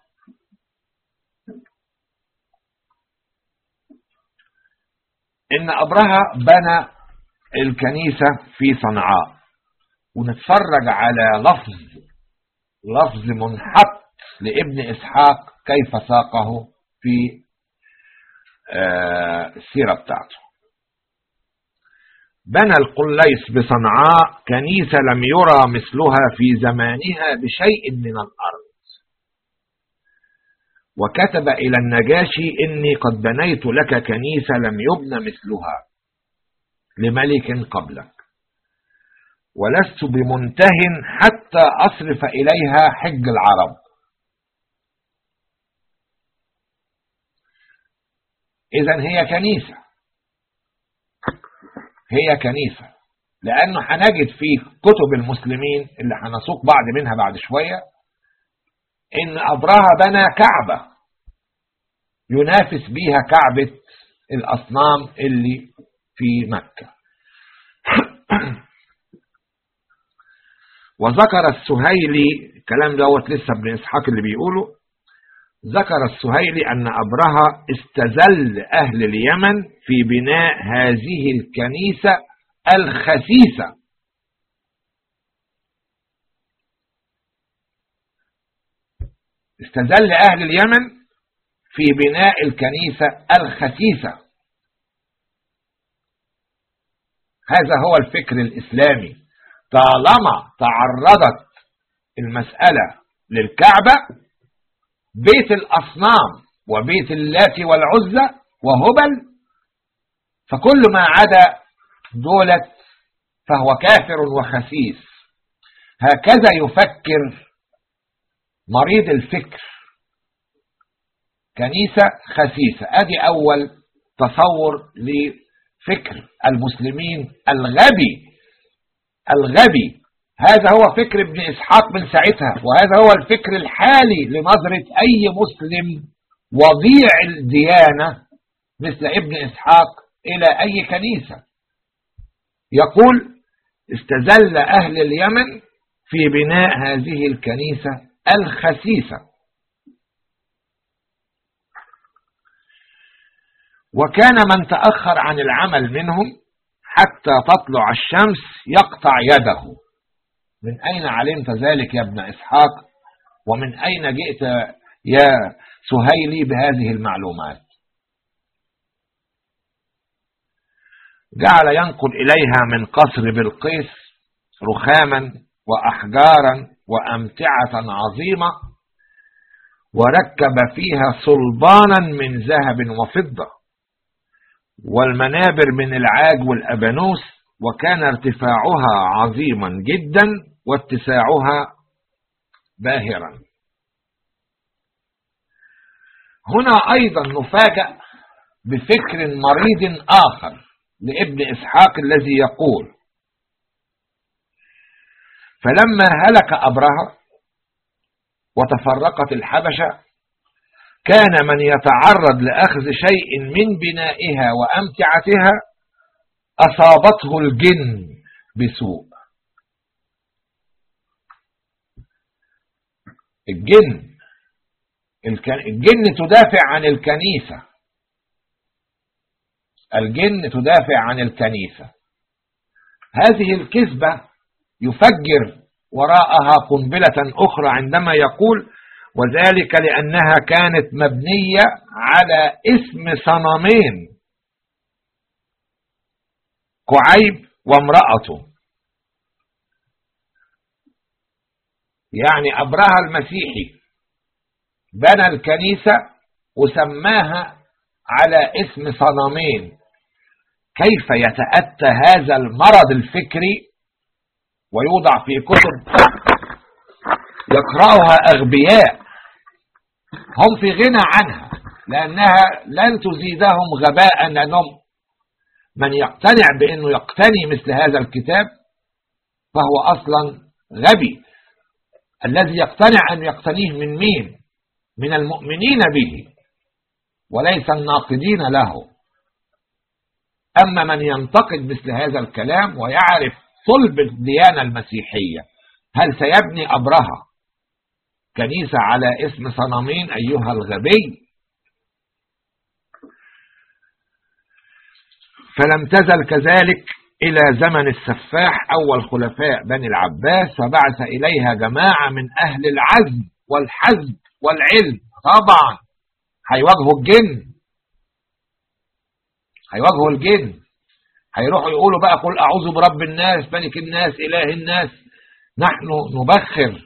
إن أبرهة بنى الكنيسة في صنعاء ونتفرج على لفظ لفظ منحط لابن إسحاق كيف ساقه في السيرة بتاعته بنى القليس بصنعاء كنيسة لم يرى مثلها في زمانها بشيء من الأرض وكتب إلى النجاشي إني قد بنيت لك كنيسة لم يبنى مثلها لملك قبلك ولست بمنته حتى أصرف إليها حج العرب إذا هي كنيسة هي كنيسة لأنه هنجد في كتب المسلمين اللي هنسوق بعض منها بعد شوية إن أبرهة بنى كعبة ينافس بيها كعبة الأصنام اللي في مكة وذكر السهيلي الكلام دوت لسه ابن إسحاق اللي بيقوله ذكر السهيلي أن أبرهة استزل أهل اليمن في بناء هذه الكنيسة الخسيسة استزل أهل اليمن في بناء الكنيسة الخسيسة هذا هو الفكر الإسلامي طالما تعرضت المسألة للكعبة بيت الأصنام وبيت اللات والعزة وهبل فكل ما عدا دولة فهو كافر وخسيس هكذا يفكر مريض الفكر كنيسة خسيسة ادي اول تصور لفكر المسلمين الغبي الغبي هذا هو فكر ابن اسحاق من ساعتها وهذا هو الفكر الحالي لنظرة اي مسلم وضيع الديانة مثل ابن اسحاق الى اي كنيسة يقول استزل اهل اليمن في بناء هذه الكنيسة الخسيسة وكان من تأخر عن العمل منهم حتى تطلع الشمس يقطع يده من أين علمت ذلك يا ابن إسحاق ومن أين جئت يا سهيلي بهذه المعلومات جعل ينقل إليها من قصر بلقيس رخاما وأحجارا وأمتعة عظيمة وركب فيها صلبانا من ذهب وفضة والمنابر من العاج والأبانوس وكان ارتفاعها عظيما جدا واتساعها باهرا هنا أيضا نفاجأ بفكر مريض آخر لابن إسحاق الذي يقول فلما هلك أبرهة وتفرقت الحبشة كان من يتعرض لأخذ شيء من بنائها وأمتعتها أصابته الجن بسوء الجن الجن تدافع عن الكنيسة الجن تدافع عن الكنيسة هذه الكذبة يفجر وراءها قنبلة أخرى عندما يقول وذلك لأنها كانت مبنية على اسم صنمين كعيب وامرأته يعني أبرهة المسيحي بنى الكنيسة وسماها على اسم صنمين كيف يتأتى هذا المرض الفكري ويوضع في كتب يقرأها أغبياء هم في غنى عنها لأنها لن تزيدهم غباء لأنهم من يقتنع بأنه يقتني مثل هذا الكتاب فهو أصلا غبي الذي يقتنع أن يقتنيه من مين من المؤمنين به وليس الناقدين له أما من ينتقد مثل هذا الكلام ويعرف صلب الديانة المسيحية هل سيبني أبرهة كنيسة على اسم صنمين أيها الغبي فلم تزل كذلك إلى زمن السفاح أول خلفاء بني العباس فبعث إليها جماعة من أهل العزم والحزم والعلم طبعا هيواجهوا الجن هيواجهوا الجن هيروحوا يقولوا بقى قل أعوذ برب الناس ملك الناس إله الناس نحن نبخر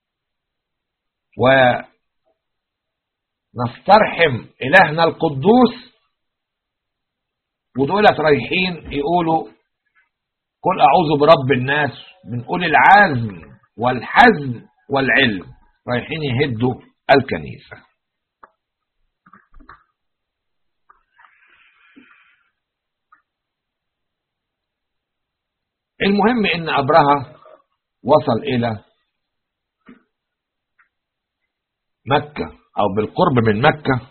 ونسترحم إلهنا القدوس ودولت رايحين يقولوا قل أعوذ برب الناس من أولي العزم والحزم والعلم رايحين يهدوا الكنيسة المهم ان ابرهة وصل الى مكة او بالقرب من مكة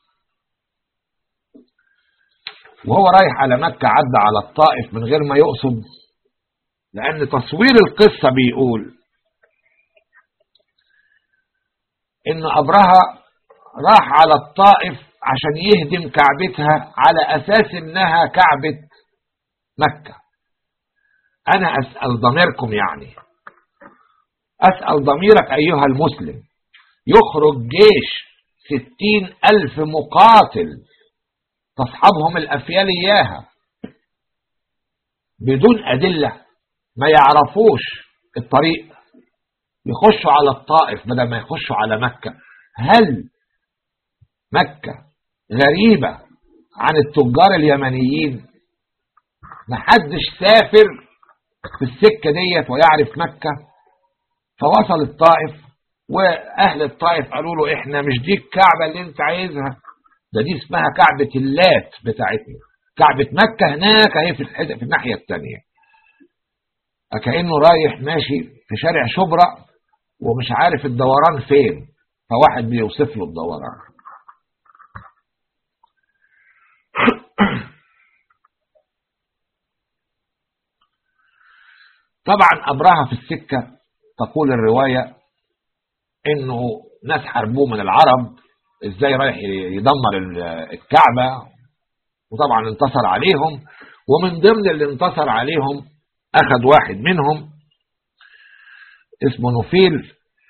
وهو رايح على مكة عدى على الطائف من غير ما يقصد لان تصوير القصة بيقول ان ابرهة راح على الطائف عشان يهدم كعبتها على اساس انها كعبة مكة انا اسأل ضميركم يعني اسأل ضميرك ايها المسلم يخرج جيش ستين الف مقاتل تصحبهم الافيال اياها بدون ادلة ما يعرفوش الطريق يخشوا على الطائف بدل ما يخشوا على مكة هل مكة غريبة عن التجار اليمنيين محدش سافر في السكة ديت ويعرف مكة فوصل الطائف واهل الطائف قالوا له احنا مش دي الكعبة اللي انت عايزها ده دي اسمها كعبة اللات بتاعتنا كعبة مكة هناك اهي في, في الناحية التانية كأنه رايح ماشي في شارع شبرا ومش عارف الدوران فين فواحد بيوصف له الدوران طبعا أبرهة في السكة تقول الرواية انه ناس حاربوه من العرب ازاي رايح يدمر الكعبة وطبعا انتصر عليهم ومن ضمن اللي انتصر عليهم اخذ واحد منهم اسمه نوفيل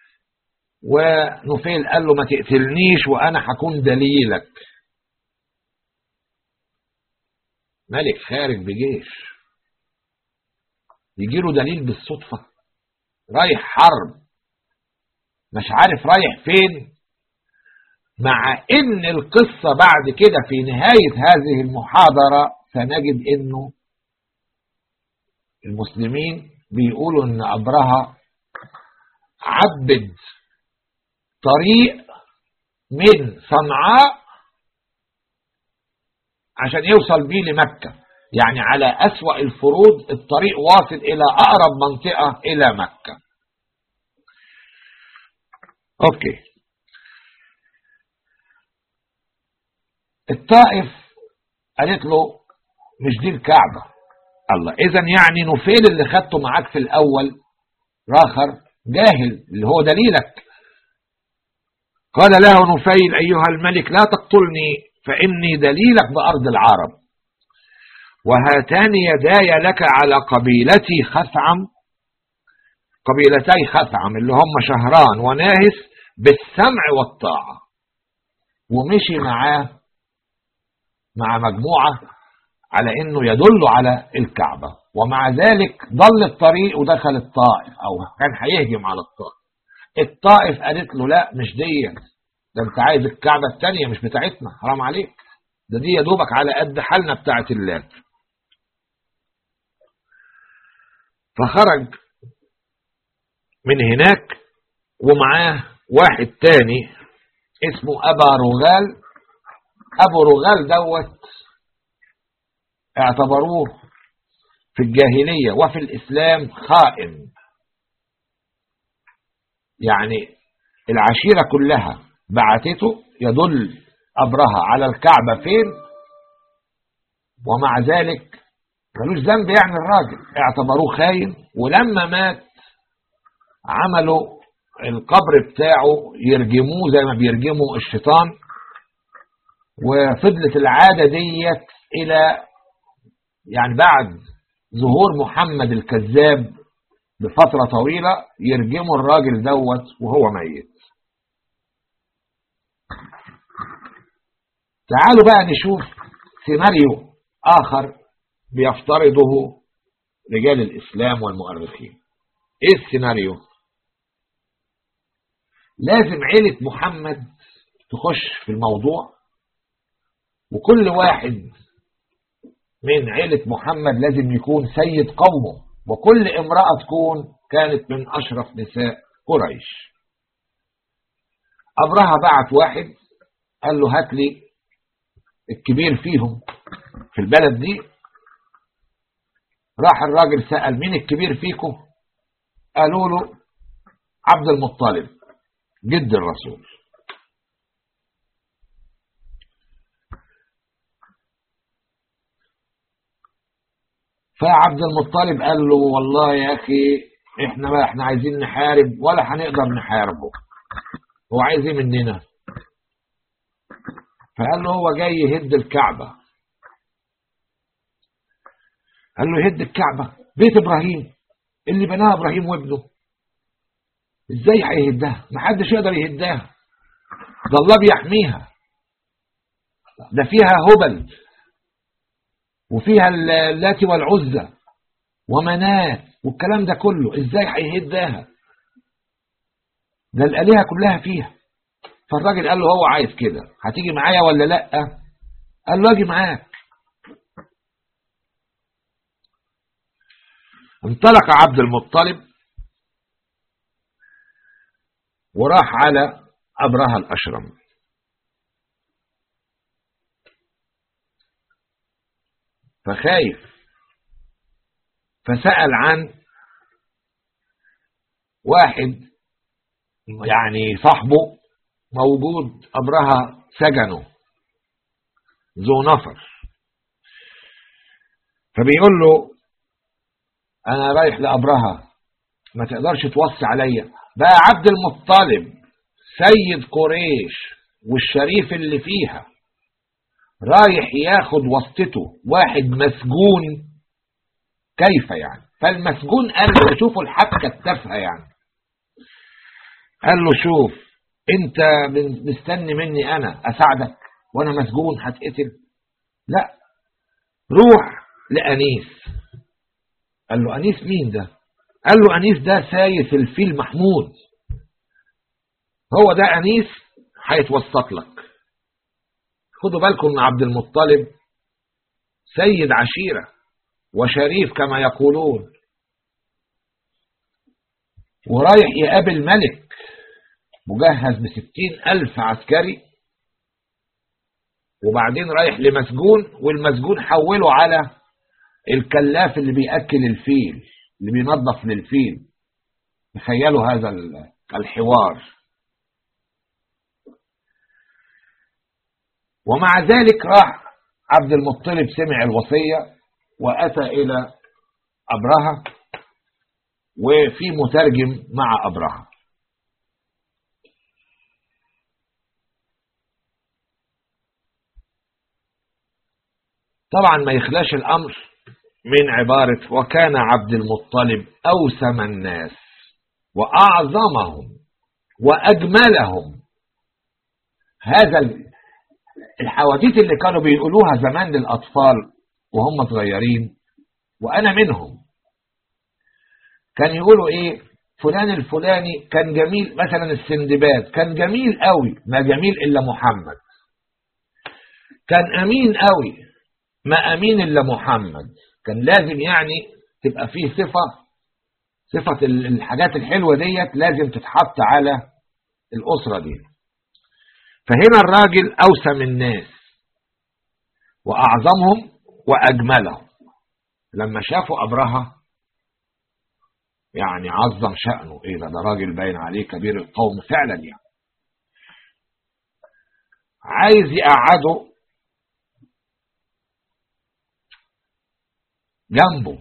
ونوفيل قال له ما تقتلنيش وانا هكون دليلك ملك خارج بجيش يجي له دليل بالصدفة رايح حرب مش عارف رايح فين مع ان القصة بعد كده في نهاية هذه المحاضرة سنجد انه المسلمين بيقولوا ان ابرهة عبد طريق من صنعاء عشان يوصل بيه لمكة يعني على أسوأ الفروض الطريق واصل إلى أقرب منطقة إلى مكة أوكي الطائف قالت له مش دي الكعبة الله إذا يعني نفيل اللي خدته معاك في الأول راخر جاهل اللي هو دليلك قال له نفيل أيها الملك لا تقتلني فإني دليلك بأرض العرب وهاتان يداي لك على قبيلتي خثعم قبيلتي خثعم اللي هم شهران وناهس بالسمع والطاعة ومشي معاه مع مجموعة على انه يدل على الكعبة ومع ذلك ضل الطريق ودخل الطائف او كان هيهجم على الطائف الطائف قالت له لا مش دي ده انت عايز الكعبة التانية مش بتاعتنا حرام عليك ده دي يا دوبك على قد حالنا بتاعت اللات فخرج من هناك ومعاه واحد تاني اسمه أبا رغال أبو رغال دوت اعتبروه في الجاهلية وفي الإسلام خائن يعني العشيرة كلها بعتته يدل أبرهة على الكعبة فين ومع ذلك ملوش ذنب يعني الراجل اعتبروه خاين ولما مات عملوا القبر بتاعه يرجموه زي ما بيرجموا الشيطان وفضلت العادة ديت إلى يعني بعد ظهور محمد الكذاب بفترة طويلة يرجموا الراجل دوت وهو ميت تعالوا بقى نشوف سيناريو آخر بيفترضه رجال الإسلام والمؤرخين إيه السيناريو لازم عيلة محمد تخش في الموضوع وكل واحد من عيلة محمد لازم يكون سيد قومه وكل امرأة تكون كانت من أشرف نساء قريش أبرهة بعت واحد قال له هات لي الكبير فيهم في البلد دي راح الراجل سأل مين الكبير فيكم قالوا له عبد المطلب جد الرسول فعبد المطلب قال له والله يا أخي احنا ما احنا عايزين نحارب ولا هنقدر نحاربه هو عايز ايه مننا فقال له هو جاي يهد الكعبة قال له يهد الكعبة بيت إبراهيم اللي بناها إبراهيم وابنه ازاي هيهدها محدش يقدر يهدها ده الله بيحميها ده فيها هبل وفيها اللات والعزة ومنات والكلام ده كله ازاي هيهداها ده الآلهة كلها فيها فالراجل قال له هو عايز كده هتيجي معايا ولا لا قال له اجي معاك انطلق عبد المطلب وراح على أبرهة الأشرم فخايف فسأل عن واحد يعني صاحبه موجود أبرهة سجنه ذو نفر فبيقول له أنا رايح لأبرهة ما تقدرش توصي عليا بقى عبد المطلب سيد قريش والشريف اللي فيها رايح ياخد وسطته واحد مسجون كيف يعني فالمسجون قال له شوفوا الحبكة التافهة يعني قال له شوف انت مستني مني انا اساعدك وانا مسجون هتقتل لا روح لانيس قال له انيس مين ده قال له انيس ده سايس الفيل محمود هو ده انيس هيتوسط لك خدوا بالكم من عبد المطلب سيد عشيرة وشريف كما يقولون ورايح يقابل ملك مجهز بستين ألف عسكري وبعدين رايح لمسجون والمسجون حوله على الكلاف اللي بيأكل الفيل اللي بينظف للفيل تخيلوا هذا الحوار ومع ذلك راح عبد المطلب سمع الوصية وأتى إلى أبرهة وفي مترجم مع أبرهة طبعا ما يخلاش الأمر من عبارة وكان عبد المطلب أوسم الناس وأعظمهم وأجملهم هذا الحواديت اللي كانوا بيقولوها زمان للأطفال وهم صغيرين وأنا منهم كان يقولوا إيه فلان الفلاني كان جميل مثلا السندباد كان جميل قوي ما جميل إلا محمد كان أمين قوي ما أمين إلا محمد كان لازم يعني تبقى فيه صفة صفة الحاجات الحلوة ديت لازم تتحط على الأسرة دي فهنا الراجل أوسم الناس وأعظمهم وأجملهم لما شافوا أبرهة يعني عظم شأنه إيه ده ده راجل باين عليه كبير القوم فعلا يعني عايز يقعده جنبه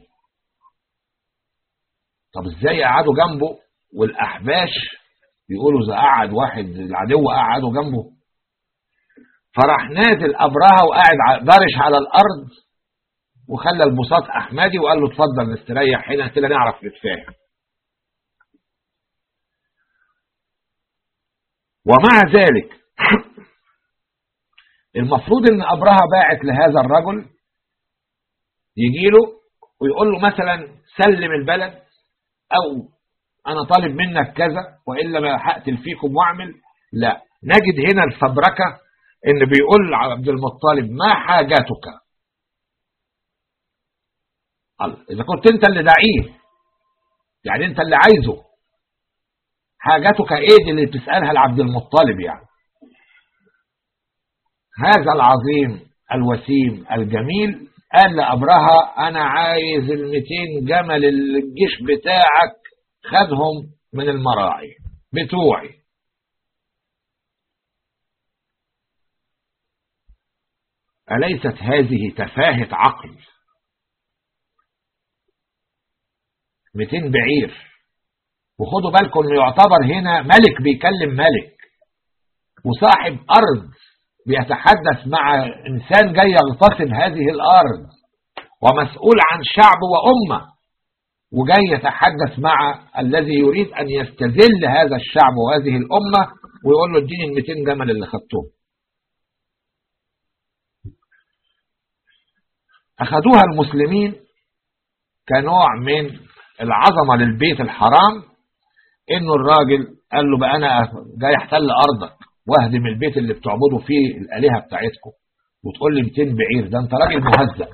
طب ازاي يقعدوا جنبه والاحباش يقولوا اذا قعد واحد العدو قعده جنبه فراح نازل ابرهه وقاعد دارش على الارض وخلى البساط احمدي وقال له اتفضل نستريح هنا كده نعرف نتفاهم ومع ذلك المفروض ان ابرهه باعت لهذا الرجل يجي له ويقول له مثلا سلم البلد او انا طالب منك كذا والا ما هقتل فيكم واعمل لا نجد هنا الفبركه ان بيقول عبد المطلب ما حاجتك الله اذا كنت انت اللي داعيه يعني انت اللي عايزه حاجتك ايه دي اللي بتسالها لعبد المطلب يعني هذا العظيم الوسيم الجميل قال لأبرهة أنا عايز المتين جمل الجيش بتاعك خدهم من المراعي بتوعي أليست هذه تفاهة عقل 200 بعير وخدوا بالكم انه يعتبر هنا ملك بيكلم ملك وصاحب أرض بيتحدث مع إنسان جاي يغتصب هذه الأرض ومسؤول عن شعب وأمة وجاي يتحدث مع الذي يريد أن يستذل هذا الشعب وهذه الأمة ويقول له اديني ال 200 جمل اللي خدتهم أخذوها المسلمين كنوع من العظمة للبيت الحرام إنه الراجل قال له بقى أنا جاي أحتل أرضك واهدم البيت اللي بتعبدوا فيه الآلهة بتاعتكم وتقول لي 200 بعير ده أنت راجل مهزأ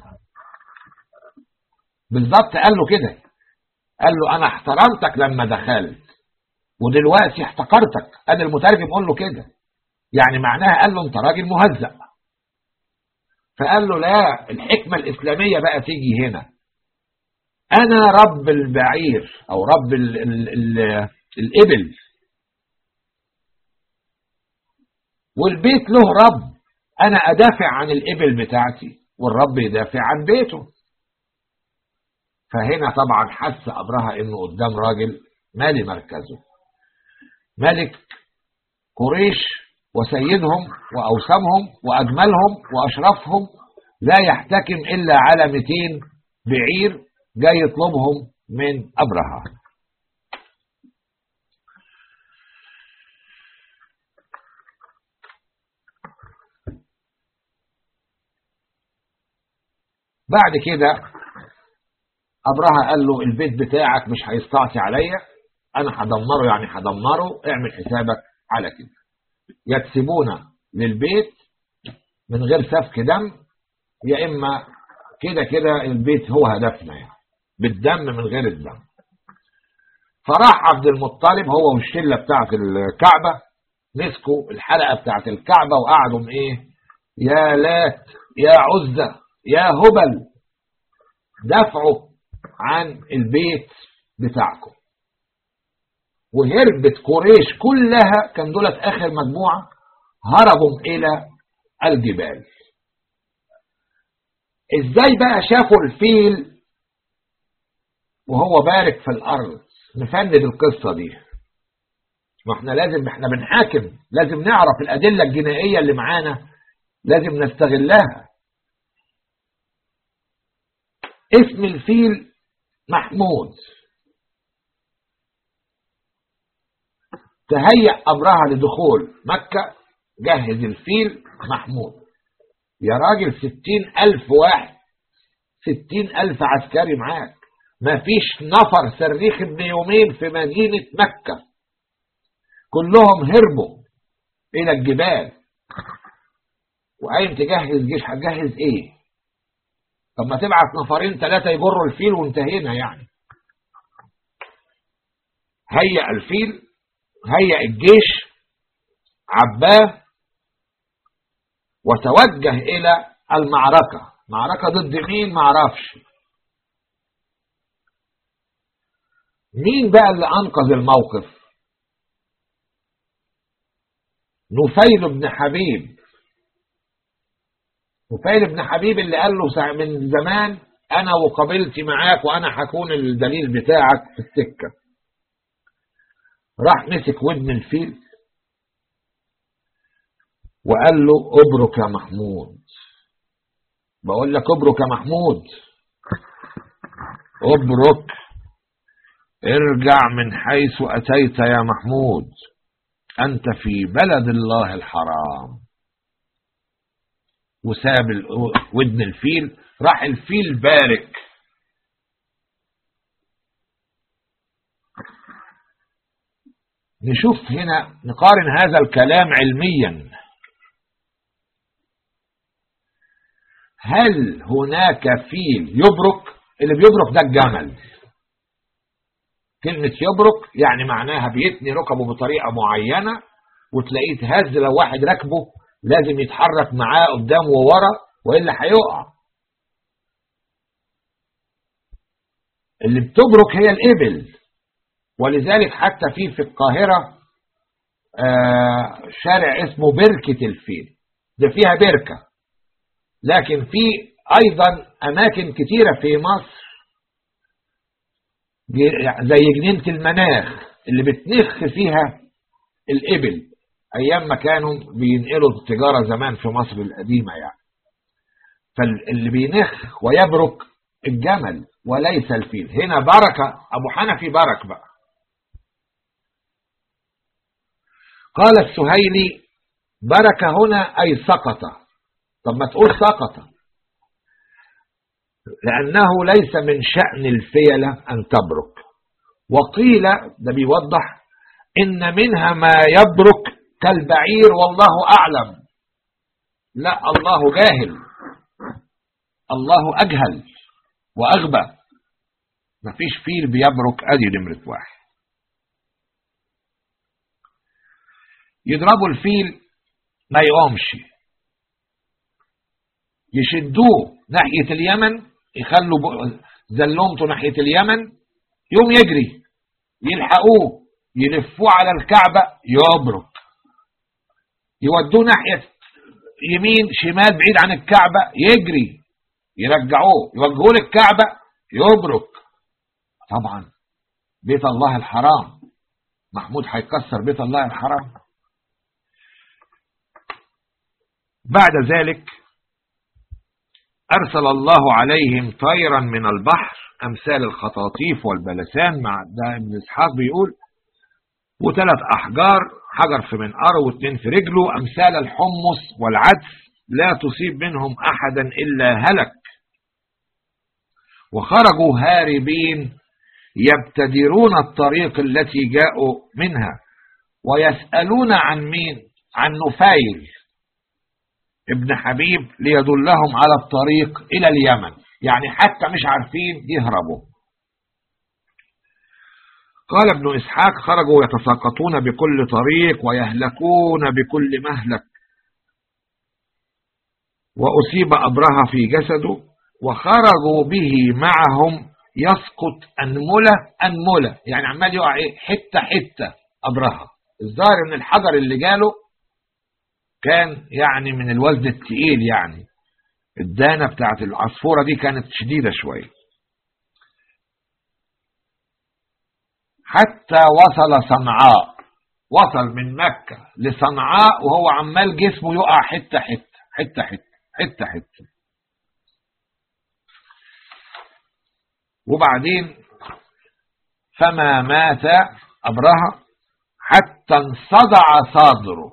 بالظبط قال له كده قال له أنا احترمتك لما دخلت ودلوقتي احتقرتك أنا المترجم قال له كده يعني معناها قال له أنت راجل مهزأ فقال له لا الحكمة الإسلامية بقى تيجي هنا أنا رب البعير أو رب ال ال ال الإبل والبيت له رب أنا أدافع عن الإبل بتاعتي والرب يدافع عن بيته فهنا طبعا حس أبرهة إنه قدام راجل مالي مركزه ملك قريش وسيدهم وأوسمهم وأجملهم وأشرفهم لا يحتكم إلا على 200 بعير جاي يطلبهم من أبرهة بعد كده أبرهة قال له البيت بتاعك مش هيستعصي عليا أنا هدمره يعني هدمره اعمل حسابك على كده يكسبون للبيت من غير سفك دم يا إما كده كده البيت هو هدفنا يعني بالدم من غير الدم فراح عبد المطلب هو والشله بتاعت الكعبه مسكوا الحلقه بتاعت الكعبه وقعدوا ايه يا لات يا عزة يا هبل دفعوا عن البيت بتاعكم وهربت قريش كلها كان دولت اخر مجموعه هربوا الى الجبال ازاي بقى شافوا الفيل وهو بارك في الارض نفند القصه دي ما احنا لازم احنا بنحاكم لازم نعرف الادله الجنائيه اللي معانا لازم نستغلها اسم الفيل محمود تهيأ أمرها لدخول مكة جهز الفيل محمود يا راجل ستين ألف واحد ستين ألف عسكري معاك ما فيش نفر صريخ ابن يومين في مدينة مكة كلهم هربوا إلى الجبال وقايم تجهز جيش هتجهز إيه طب ما تبعت نفرين ثلاثة يجروا الفيل وانتهينا يعني هيأ الفيل هيأ الجيش عباه وتوجه إلى المعركة معركة ضد مين معرفش مين بقى اللي أنقذ الموقف نفيل بن حبيب نفيل بن حبيب اللي قال له من زمان أنا وقبيلتي معاك وأنا هكون الدليل بتاعك في السكة راح مسك ودن الفيل وقال له ابرك يا محمود بقول لك ابرك يا محمود ابرك ارجع من حيث أتيت يا محمود أنت في بلد الله الحرام وساب ودن الفيل راح الفيل بارك نشوف هنا نقارن هذا الكلام علميا هل هناك فيل يبرك اللي بيبرك ده الجمل كلمة يبرك يعني معناها بيتني ركبه بطريقة معينة وتلاقيه تهز لو واحد ركبه لازم يتحرك معاه قدام وورا وإلا هيقع اللي بتبرك هي الإبل ولذلك حتى في في القاهرة آه شارع اسمه بركة الفيل ده فيها بركة لكن في أيضا أماكن كتيرة في مصر زي جنينة المناخ اللي بتنخ فيها الإبل أيام ما كانوا بينقلوا التجارة زمان في مصر القديمة يعني فاللي بينخ ويبرك الجمل وليس الفيل هنا بركة أبو حنفي برك بقى قال السهيلي برك هنا أي سقط طب ما تقول سقط لأنه ليس من شأن الفيلة أن تبرك وقيل ده بيوضح إن منها ما يبرك كالبعير والله أعلم لا الله جاهل الله أجهل وأغبى مفيش فيل بيبرك أدي نمرة واحد يضربوا الفيل ما يقومش يشدوه ناحية اليمن يخلوا زلومته ناحية اليمن يوم يجري يلحقوه يلفوه على الكعبة يبرك يودوه ناحية يمين شمال بعيد عن الكعبة يجري يرجعوه يوجهوه للكعبة يبرك طبعا بيت الله الحرام محمود هيكسر بيت الله الحرام بعد ذلك أرسل الله عليهم طيرا من البحر أمثال الخطاطيف والبلسان مع ده ابن إسحاق بيقول وثلاث أحجار حجر في منقاره واثنين في رجله أمثال الحمص والعدس لا تصيب منهم أحدا إلا هلك وخرجوا هاربين يبتدرون الطريق التي جاءوا منها ويسألون عن مين عن نفيل ابن حبيب ليدلهم على الطريق إلى اليمن يعني حتى مش عارفين يهربوا قال ابن إسحاق خرجوا يتساقطون بكل طريق ويهلكون بكل مهلك وأصيب أبرهة في جسده وخرجوا به معهم يسقط أنملة أنملة يعني عمال يقع إيه حتة حتة أبرهة الظاهر إن الحجر اللي جاله كان يعني من الوزن التقيل يعني الدانة بتاعت العصفورة دي كانت شديدة شوية حتى وصل صنعاء وصل من مكة لصنعاء وهو عمال جسمه يقع حتة حتة حتة حتة حتة حتة وبعدين فما مات أبرهة حتى انصدع صدره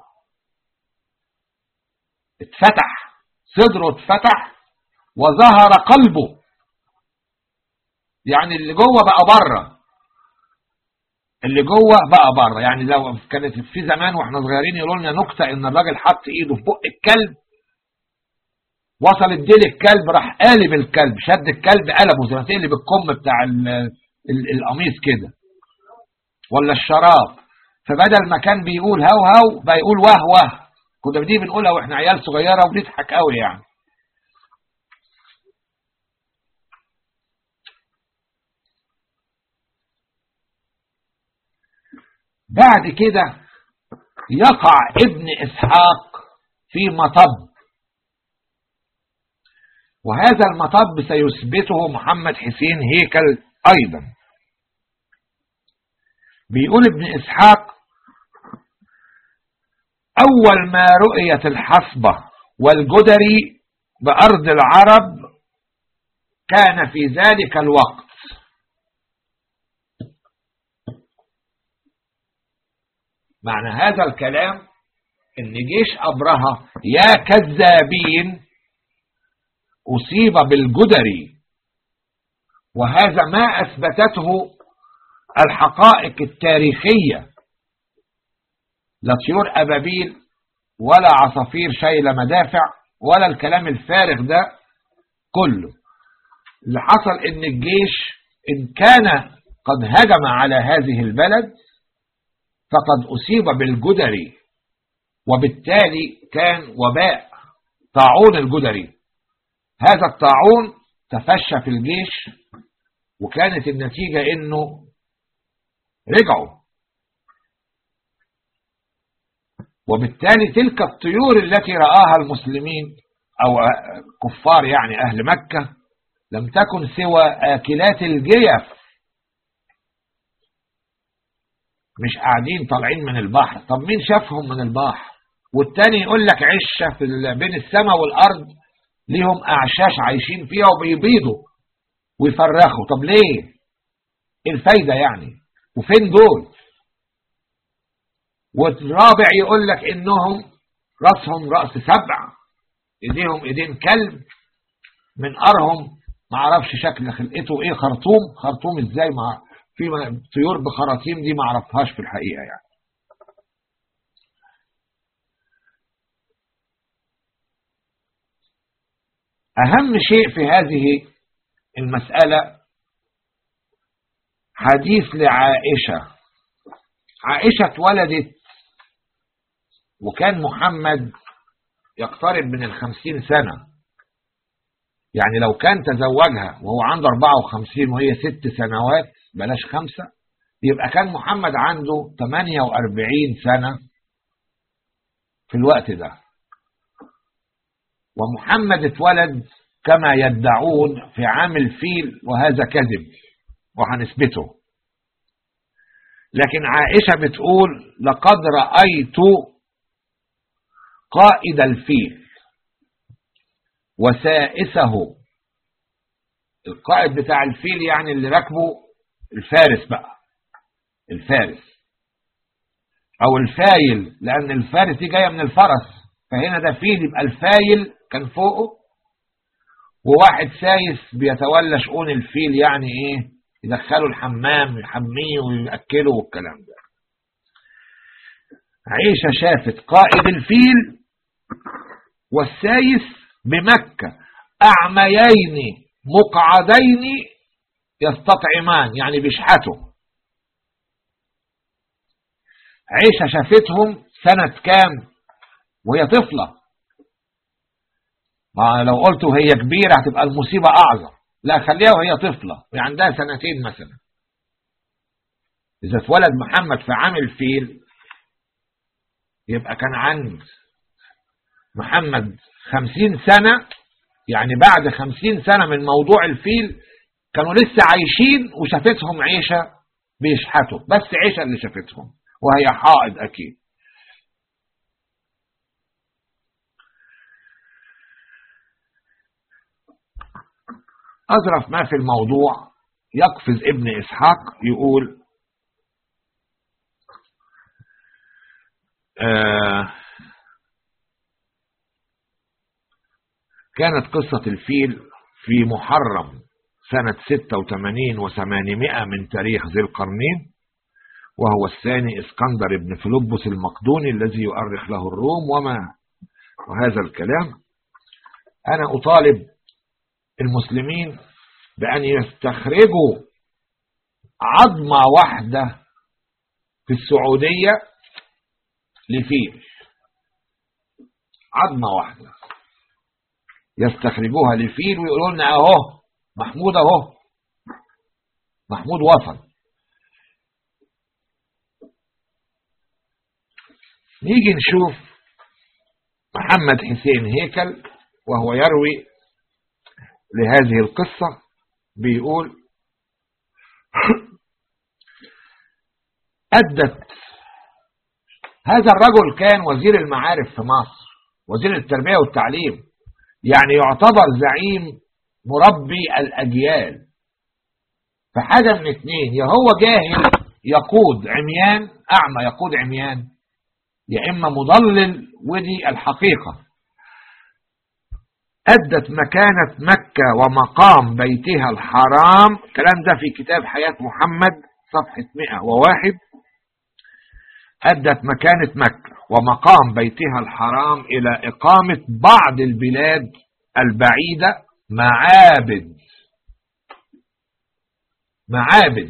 اتفتح صدره اتفتح وظهر قلبه يعني اللي جوه بقى بره اللي جوه بقى بره يعني لو كانت في زمان واحنا صغيرين يقولوا لنا نكته ان الراجل حط ايده في بق الكلب وصل الديل الكلب راح قالب الكلب شد الكلب قلبه زي ما تقلب الكم بتاع القميص كده ولا الشراب فبدل ما كان بيقول هو هو بقى يقول واه واه كنا دي بنقولها واحنا عيال صغيره وبنضحك قوي يعني بعد كده يقع ابن إسحاق في مطب وهذا المطب سيثبته محمد حسين هيكل أيضا بيقول ابن إسحاق أول ما رؤيت الحصبة والجدري بأرض العرب كان في ذلك الوقت معنى هذا الكلام ان جيش ابرهة يا كذابين اصيب بالجدري وهذا ما اثبتته الحقائق التاريخية لا طيور ابابيل ولا عصافير شايله مدافع ولا الكلام الفارغ ده كله اللي حصل ان الجيش ان كان قد هجم على هذه البلد فقد أصيب بالجدري وبالتالي كان وباء طاعون الجدري هذا الطاعون تفشى في الجيش وكانت النتيجة انه رجعوا وبالتالي تلك الطيور التي رآها المسلمين أو كفار يعني أهل مكة لم تكن سوى آكلات الجيف مش قاعدين طالعين من البحر طب مين شافهم من البحر والتاني يقول لك عشة في بين السماء والأرض ليهم أعشاش عايشين فيها وبيبيضوا ويفرخوا طب ليه ايه الفايدة يعني وفين دول والرابع يقول لك انهم راسهم رأس سبع ايديهم ايدين كلب من ارهم ما اعرفش شكل خلقته ايه خرطوم خرطوم ازاي ما في طيور بخراطيم دي ما اعرفهاش في الحقيقة يعني أهم شيء في هذه المسألة حديث لعائشة عائشة اتولدت وكان محمد يقترب من الخمسين سنة يعني لو كان تزوجها وهو عنده 54 وهي ست سنوات بلاش خمسة يبقى كان محمد عنده 48 سنة في الوقت ده ومحمد اتولد كما يدعون في عام الفيل وهذا كذب وهنثبته لكن عائشة بتقول لقد رأيت قائد الفيل وسائسه القائد بتاع الفيل يعني اللي راكبه الفارس بقى الفارس او الفايل لان الفارس دي جايه من الفرس فهنا ده فيل يبقى الفايل كان فوقه وواحد سايس بيتولى شؤون الفيل يعني ايه يدخله الحمام يحميه ويأكله والكلام ده عيشة شافت قائد الفيل والسايس بمكة أعميين مقعدين يستطعمان يعني بيشحتوا عيشة شافتهم سنة كام وهي طفلة ما لو قلت وهي كبيرة هتبقى المصيبة أعظم لا خليها وهي طفلة وعندها سنتين مثلا إذا اتولد محمد في عام الفيل يبقى كان عند محمد خمسين سنة يعني بعد خمسين سنة من موضوع الفيل كانوا لسه عايشين وشافتهم عيشة بيشحتوا بس عيشة اللي شافتهم وهي حائض أكيد أظرف ما في الموضوع يقفز ابن إسحاق يقول آه كانت قصة الفيل في محرم سنة 86 و800 من تاريخ ذي القرنين وهو الثاني اسكندر بن فيلبس المقدوني الذي يؤرخ له الروم وما وهذا الكلام أنا أطالب المسلمين بأن يستخرجوا عظمة واحدة في السعودية لفيل عظمة واحدة يستخرجوها لفيل ويقولوا لنا اهو محمود اهو محمود وصل نيجي نشوف محمد حسين هيكل وهو يروي لهذه القصة بيقول أدت هذا الرجل كان وزير المعارف في مصر وزير التربية والتعليم يعني يعتبر زعيم مربي الأجيال فحاجة من اثنين يا هو جاهل يقود عميان أعمى يقود عميان يا إما مضلل ودي الحقيقة أدت مكانة مكة ومقام بيتها الحرام الكلام ده في كتاب حياة محمد صفحة 101 أدت مكانة مكة ومقام بيتها الحرام إلى إقامة بعض البلاد البعيدة معابد معابد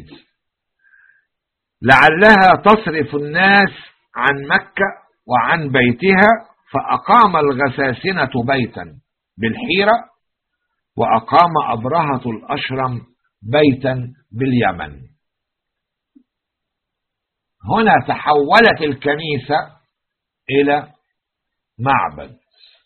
لعلها تصرف الناس عن مكة وعن بيتها فأقام الغساسنة بيتا بالحيرة وأقام أبرهة الأشرم بيتا باليمن هنا تحولت الكنيسة إلى معبد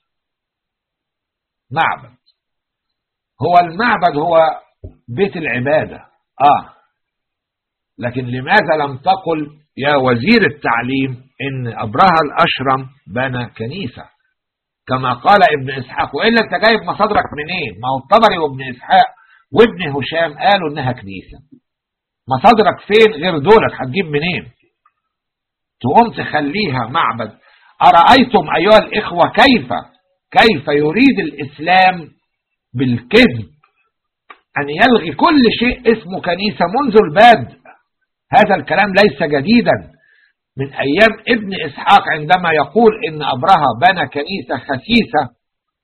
معبد هو المعبد هو بيت العبادة آه لكن لماذا لم تقل يا وزير التعليم إن أبرهة الأشرم بنى كنيسة كما قال ابن إسحاق وإلا أنت جايب مصادرك منين ما هو الطبري وابن إسحاق وابن هشام قالوا إنها كنيسة مصادرك فين غير دولك هتجيب منين تقوم تخليها معبد أرأيتم أيها الإخوة كيف كيف يريد الإسلام بالكذب أن يلغي كل شيء اسمه كنيسة منذ البدء هذا الكلام ليس جديدا من أيام ابن إسحاق عندما يقول إن أبرهة بنى كنيسة خسيسة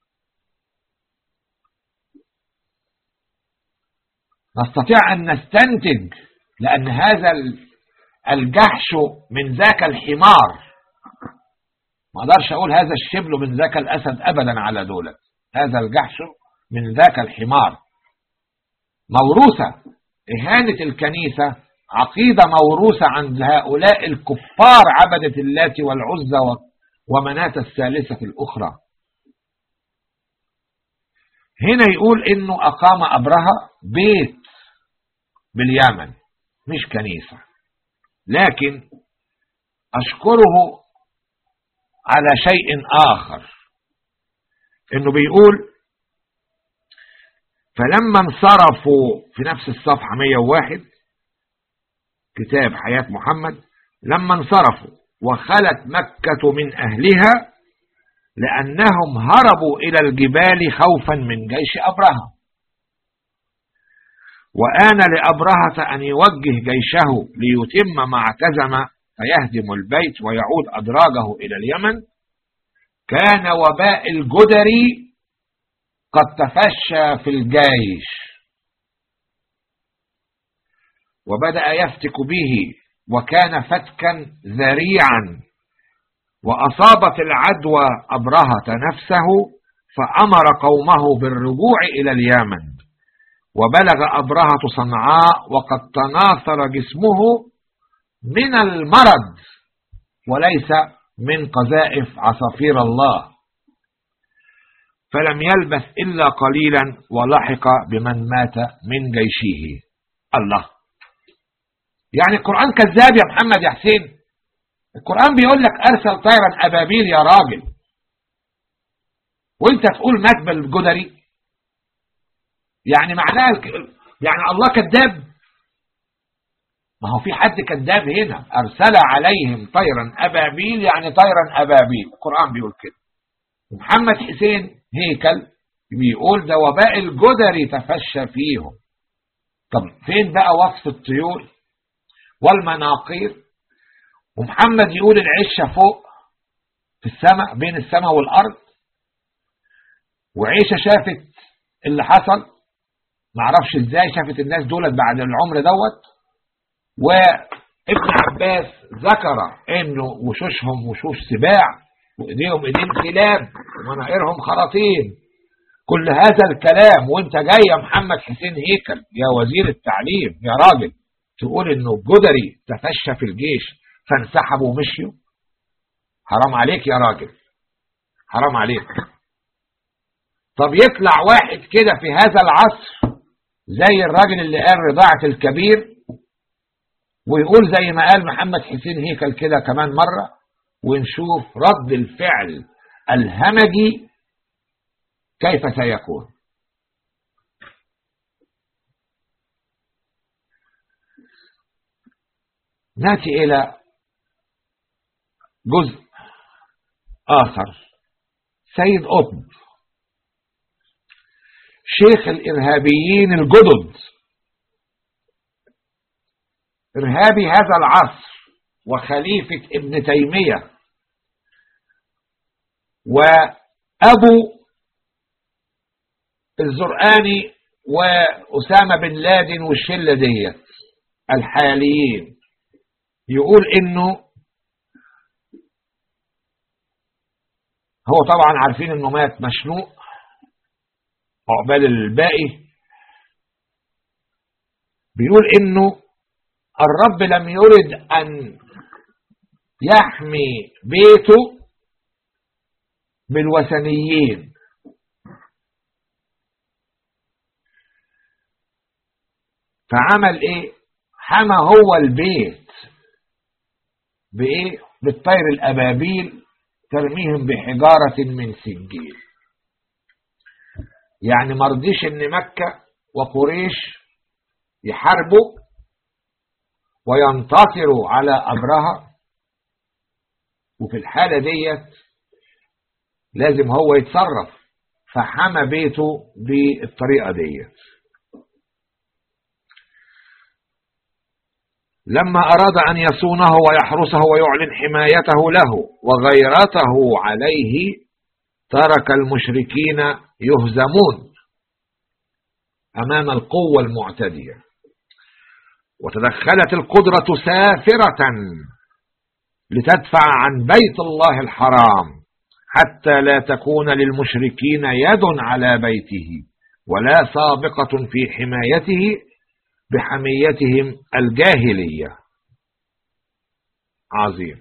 نستطيع أن نستنتج لأن هذا الجحش من ذاك الحمار ما اقدرش أقول هذا الشبل من ذاك الأسد أبدا على دولة هذا الجحش من ذاك الحمار موروثة إهانة الكنيسة عقيدة موروثة عند هؤلاء الكفار عبدة اللات والعزى ومناة الثالثة الأخرى هنا يقول إنه أقام أبرهة بيت باليمن مش كنيسة لكن أشكره على شيء آخر إنه بيقول فلما انصرفوا في نفس الصفحة 101 كتاب حياة محمد لما انصرفوا وخلت مكة من أهلها لأنهم هربوا إلى الجبال خوفا من جيش أبرهة وآن لأبرهة أن يوجه جيشه ليتم ما اعتزم فيهدم البيت ويعود أدراجه إلى اليمن كان وباء الجدري قد تفشى في الجيش وبدأ يفتك به وكان فتكا ذريعا وأصابت العدوى أبرهة نفسه فأمر قومه بالرجوع إلى اليمن وبلغ أبرهة صنعاء وقد تناثر جسمه من المرض وليس من قذائف عصافير الله فلم يلبث إلا قليلا ولحق بمن مات من جيشه الله يعني القرآن كذاب يا محمد يا حسين القرآن بيقول لك أرسل طيرا أبابيل يا راجل وانت تقول مات بالجدري يعني معناها يعني الله كذاب ما هو في حد كذاب هنا أرسل عليهم طيرا أبابيل يعني طيرا أبابيل القرآن بيقول كده محمد حسين هيكل بيقول ده وباء الجدري تفشى فيهم طب فين بقى وصف الطيور والمناقير ومحمد يقول العشة فوق في السماء بين السماء والأرض وعيشة شافت اللي حصل معرفش ازاي شافت الناس دولت بعد العمر دوت وابن عباس ذكر انه وشوشهم وشوش سباع وايديهم ايدين كلاب ومناقيرهم خراطيم كل هذا الكلام وانت جاي يا محمد حسين هيكل يا وزير التعليم يا راجل تقول انه الجدري تفشى في الجيش فانسحبوا ومشيوا حرام عليك يا راجل حرام عليك طب يطلع واحد كده في هذا العصر زي الراجل اللي قال رضاعة الكبير ويقول زي ما قال محمد حسين هيكل كده كمان مرة ونشوف رد الفعل الهمجي كيف سيكون ناتي إلى جزء آخر سيد قطب شيخ الإرهابيين الجدد إرهابي هذا العصر وخليفة ابن تيمية وأبو الزرقاني وأسامة بن لادن والشلة ديت الحاليين يقول إنه هو طبعا عارفين إنه مات مشنوق عقبال الباقي بيقول إنه الرب لم يرد أن يحمي بيته بالوثنيين فعمل ايه حمى هو البيت بايه بالطير الابابيل ترميهم بحجارة من سجيل يعني مرضيش ان مكة وقريش يحاربوا وينتصروا على أبرهة وفي الحالة ديت لازم هو يتصرف فحمى بيته بالطريقة ديت لما أراد أن يصونه ويحرسه ويعلن حمايته له وغيرته عليه ترك المشركين يهزمون أمام القوة المعتدية وتدخلت القدرة سافرة لتدفع عن بيت الله الحرام حتى لا تكون للمشركين يد على بيته ولا سابقة في حمايته بحميتهم الجاهلية عظيم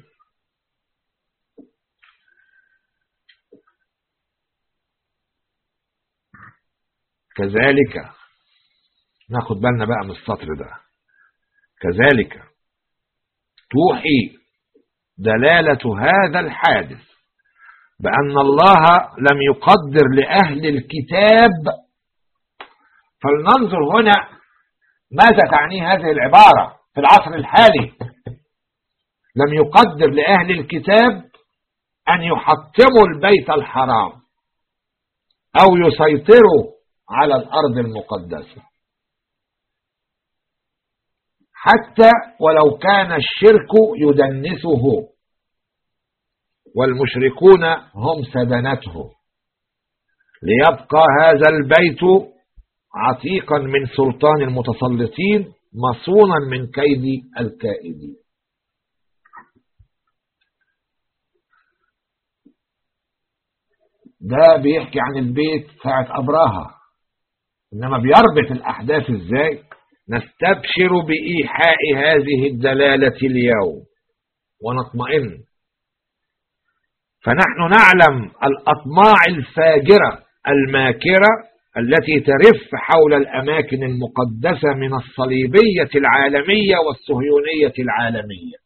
كذلك ناخد بالنا بقى من السطر ده كذلك توحي دلالة هذا الحادث بأن الله لم يقدر لأهل الكتاب فلننظر هنا ماذا تعني هذه العبارة في العصر الحالي لم يقدر لأهل الكتاب أن يحطموا البيت الحرام أو يسيطروا على الأرض المقدسة حتى ولو كان الشرك يدنسه والمشركون هم سدنته ليبقى هذا البيت عتيقا من سلطان المتسلطين مصونا من كيد الكائدين ده بيحكي عن البيت ساعة أبراها إنما بيربط الأحداث إزاي نستبشر بإيحاء هذه الدلالة اليوم ونطمئن فنحن نعلم الأطماع الفاجرة الماكرة التي ترف حول الأماكن المقدسة من الصليبية العالمية والصهيونية العالمية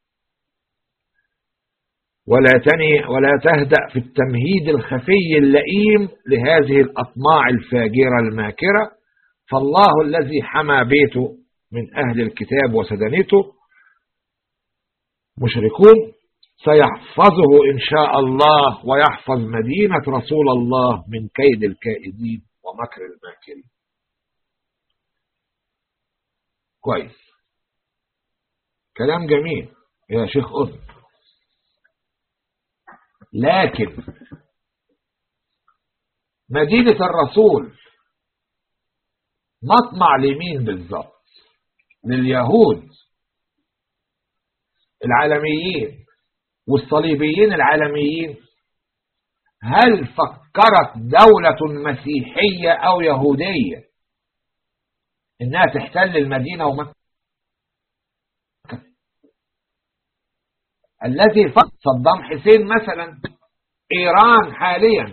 ولا تني ولا تهدأ في التمهيد الخفي اللئيم لهذه الأطماع الفاجرة الماكرة فالله الذي حمى بيته من أهل الكتاب وسدنته مشركون سيحفظه إن شاء الله ويحفظ مدينة رسول الله من كيد الكائدين ومكر الماكرين كويس كلام جميل يا شيخ أذن لكن مدينة الرسول مطمع لمين بالظبط لليهود العالميين والصليبيين العالميين هل فكرت دولة مسيحية أو يهودية إنها تحتل المدينة ومكة الذي فقد صدام حسين مثلا إيران حاليا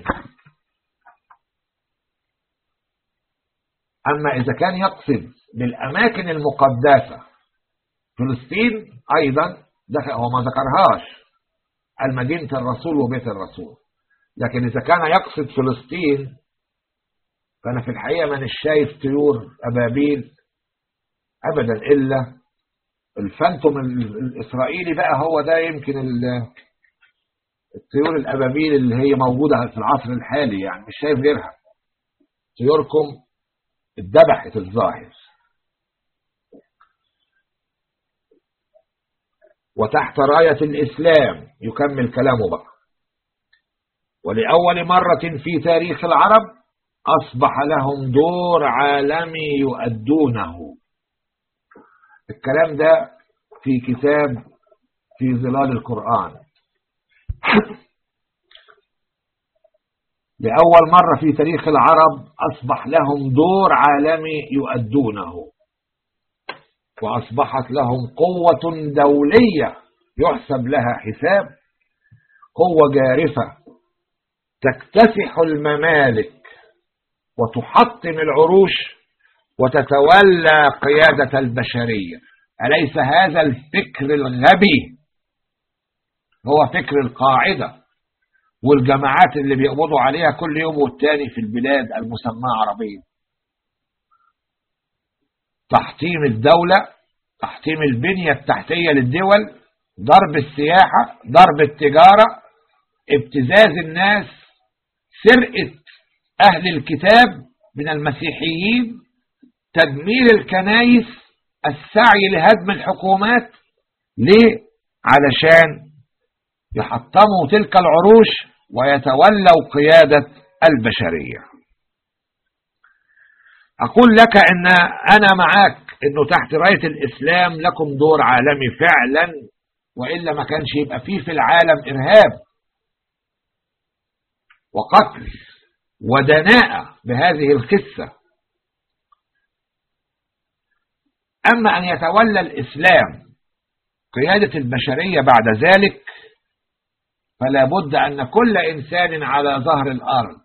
أما إذا كان يقصد بالأماكن المقدسة فلسطين أيضا هو ما ذكرهاش المدينة الرسول وبيت الرسول لكن إذا كان يقصد فلسطين فأنا في الحقيقة من شايف طيور أبابيل أبدا إلا الفانتوم الإسرائيلي بقى هو ده يمكن الطيور الأبابيل اللي هي موجودة في العصر الحالي يعني مش شايف غيرها طيوركم اتذبحت الظاهر وتحت راية الإسلام يكمل كلامه بقى ولأول مرة في تاريخ العرب أصبح لهم دور عالمي يؤدونه الكلام ده في كتاب في ظلال القرآن لأول مرة في تاريخ العرب أصبح لهم دور عالمي يؤدونه وأصبحت لهم قوة دولية يحسب لها حساب قوة جارفة تكتسح الممالك وتحطم العروش وتتولى قيادة البشرية أليس هذا الفكر الغبي هو فكر القاعدة والجماعات اللي بيقبضوا عليها كل يوم والتاني في البلاد المسماة عربية تحطيم الدولة تحطيم البنية التحتية للدول ضرب السياحة ضرب التجارة ابتزاز الناس سرقة أهل الكتاب من المسيحيين تدمير الكنايس السعي لهدم الحكومات ليه؟ علشان يحطموا تلك العروش ويتولوا قيادة البشرية أقول لك أن أنا معاك أنه تحت راية الإسلام لكم دور عالمي فعلا وإلا ما كانش يبقى فيه في العالم إرهاب وقتل ودناءة بهذه الخسة أما أن يتولى الإسلام قيادة البشرية بعد ذلك فلا بد أن كل إنسان على ظهر الأرض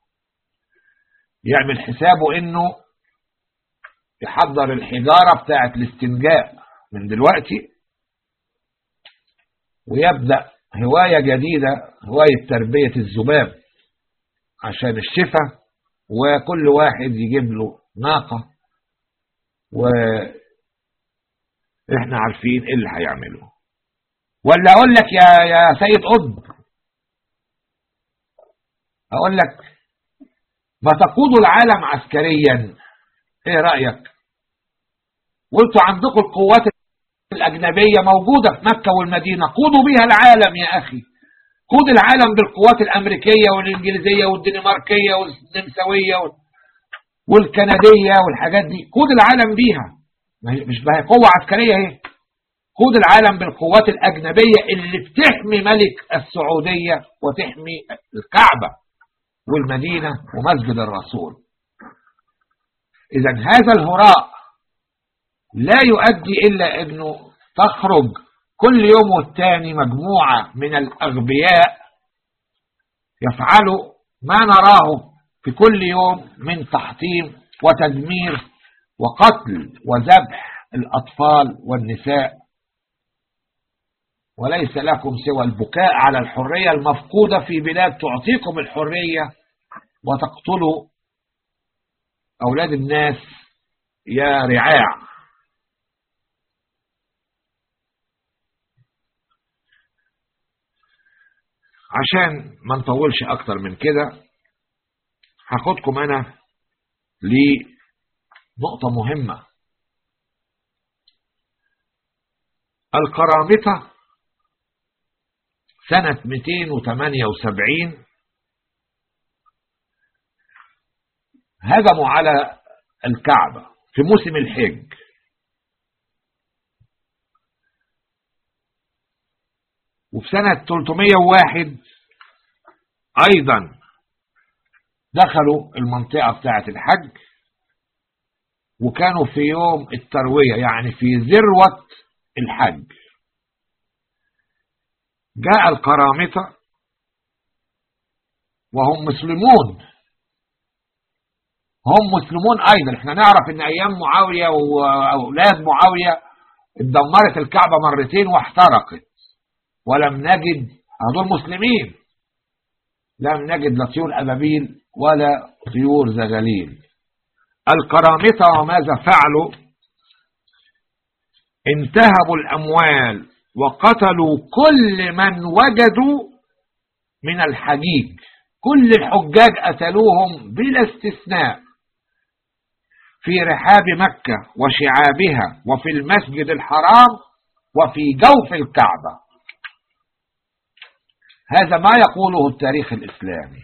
يعمل حسابه إنه يحضر الحجارة بتاعة الاستنجاء من دلوقتي ويبدأ هواية جديدة هواية تربية الذباب عشان الشفاء وكل واحد يجيب له ناقة وإحنا عارفين إيه اللي هيعمله ولا أقول لك يا يا سيد قطب أقول لك ما تقود العالم عسكريا إيه رأيك وانتوا عندكم القوات الأجنبية موجودة في مكة والمدينة قودوا بها العالم يا أخي قود العالم بالقوات الأمريكية والإنجليزية والدنماركية والنمساوية والكندية والحاجات دي قود العالم بيها مش بها قوة عسكرية اهي قود العالم بالقوات الأجنبية اللي بتحمي ملك السعودية وتحمي الكعبة والمدينة ومسجد الرسول إذا هذا الهراء لا يؤدي إلا أنه تخرج كل يوم والتاني مجموعة من الأغبياء يفعلوا ما نراه في كل يوم من تحطيم وتدمير وقتل وذبح الأطفال والنساء وليس لكم سوى البكاء على الحرية المفقودة في بلاد تعطيكم الحرية وتقتلوا أولاد الناس يا رعاع عشان ما نطولش اكتر من كده هاخدكم انا لنقطة مهمة القرامطة سنة 278 هجموا على الكعبة في موسم الحج وفي سنة 301 أيضا دخلوا المنطقة بتاعة الحج وكانوا في يوم التروية يعني في ذروة الحج جاء القرامطة وهم مسلمون هم مسلمون أيضا احنا نعرف ان أيام معاوية وأولاد معاوية اتدمرت الكعبة مرتين واحترقت ولم نجد هذول مسلمين لم نجد لا طيور أبابيل ولا طيور زغاليل القرامطة وماذا فعلوا انتهبوا الأموال وقتلوا كل من وجدوا من الحجيج كل الحجاج قتلوهم بلا استثناء في رحاب مكة وشعابها وفي المسجد الحرام وفي جوف الكعبة هذا ما يقوله التاريخ الإسلامي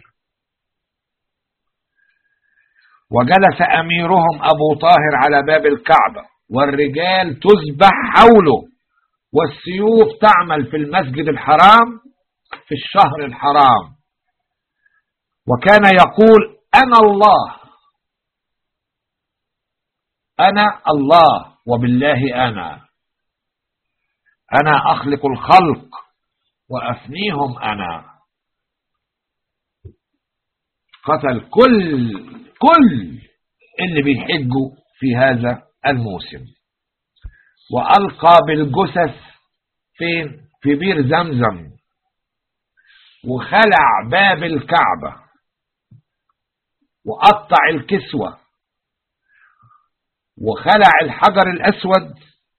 وجلس أميرهم أبو طاهر على باب الكعبة والرجال تذبح حوله والسيوف تعمل في المسجد الحرام في الشهر الحرام وكان يقول أنا الله أنا الله وبالله أنا أنا أخلق الخلق وأفنيهم أنا قتل كل كل اللي بيحجوا في هذا الموسم وألقى بالجثث فين في بير زمزم وخلع باب الكعبة وقطع الكسوة وخلع الحجر الأسود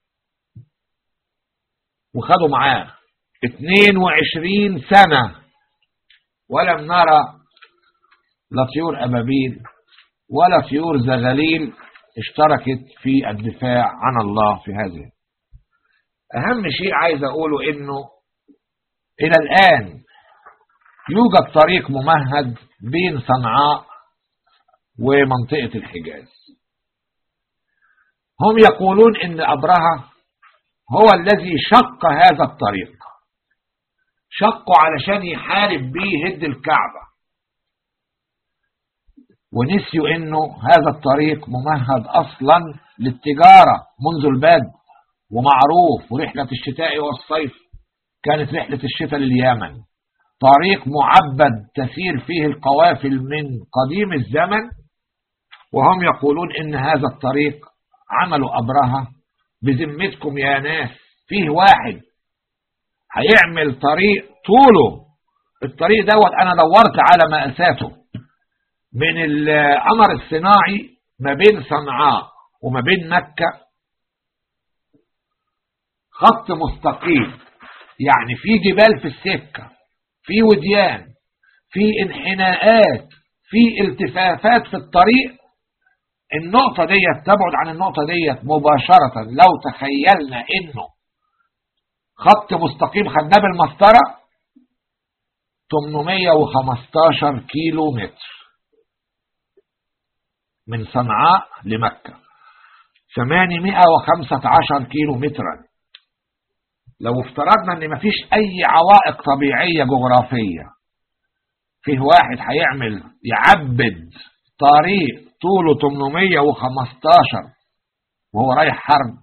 وخدوا معاه 22 سنة ولم نرى لا طيور أبابيل ولا طيور زغاليل اشتركت في الدفاع عن الله في هذه أهم شيء عايز أقوله إنه إلى الآن يوجد طريق ممهد بين صنعاء ومنطقة الحجاز هم يقولون إن أبرهة هو الذي شق هذا الطريق شقه علشان يحارب بيه هد الكعبة ونسيوا انه هذا الطريق ممهد اصلا للتجارة منذ البدء ومعروف ورحلة الشتاء والصيف كانت رحلة الشتاء لليمن طريق معبد تسير فيه القوافل من قديم الزمن وهم يقولون ان هذا الطريق عملوا أبرهة بذمتكم يا ناس فيه واحد هيعمل طريق طوله الطريق دوت انا دورت على مقاساته من القمر الصناعي ما بين صنعاء وما بين مكة خط مستقيم يعني في جبال في السكة في وديان في انحناءات في التفافات في الطريق النقطة ديت تبعد عن النقطة ديت مباشرة لو تخيلنا انه خط مستقيم خدناه بالمسطرة 815 كيلو متر من صنعاء لمكة 815 كيلو مترا لو افترضنا ان مفيش اي عوائق طبيعية جغرافية فيه واحد هيعمل يعبد طريق طوله 815 وهو رايح حرب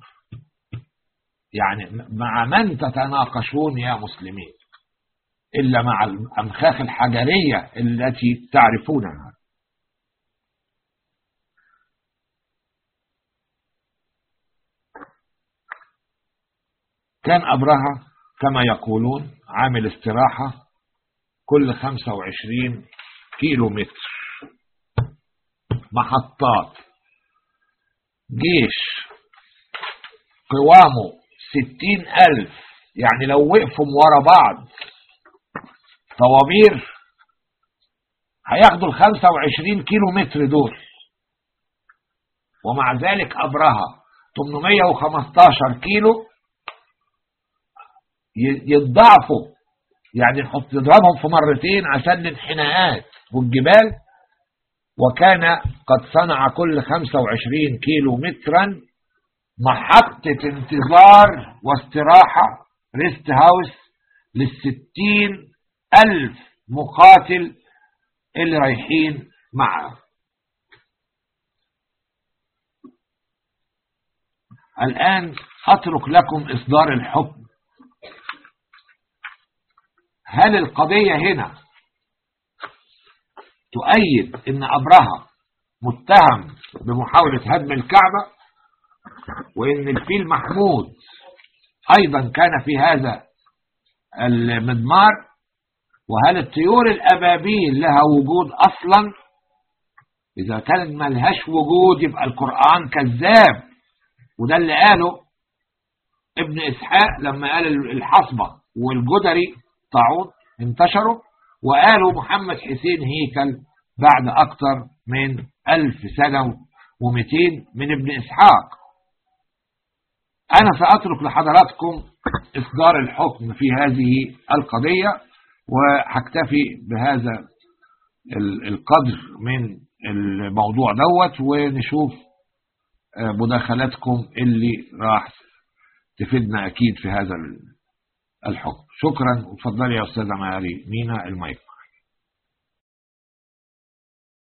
يعني مع من تتناقشون يا مسلمين إلا مع الأمخاخ الحجرية التي تعرفونها كان أبرهة كما يقولون عامل استراحة كل 25 كيلو متر محطات جيش قوامه ستين ألف يعني لو وقفوا ورا بعض طوابير هياخدوا ال 25 كيلو متر دول ومع ذلك أبرهة 815 كيلو يتضاعفوا يعني نحط نضربهم في مرتين عشان الانحناءات والجبال وكان قد صنع كل 25 كيلو مترا محطة انتظار واستراحة ريست هاوس للستين ألف مقاتل اللي رايحين معه الآن أترك لكم إصدار الحكم هل القضية هنا تؤيد ان ابرهة متهم بمحاولة هدم الكعبة وان الفيل محمود ايضا كان في هذا المدمار وهل الطيور الابابيل لها وجود اصلا اذا كانت ملهاش وجود يبقى القرآن كذاب وده اللي قاله ابن اسحاق لما قال الحصبة والجدري طاعون انتشروا وقالوا محمد حسين هيكل بعد أكثر من ألف سنة ومئتين من ابن إسحاق أنا سأترك لحضراتكم إصدار الحكم في هذه القضية وهكتفي بهذا القدر من الموضوع دوت ونشوف مداخلاتكم اللي راح تفيدنا أكيد في هذا الحكم شكرا وتفضلي يا أستاذة ماري مينا المايك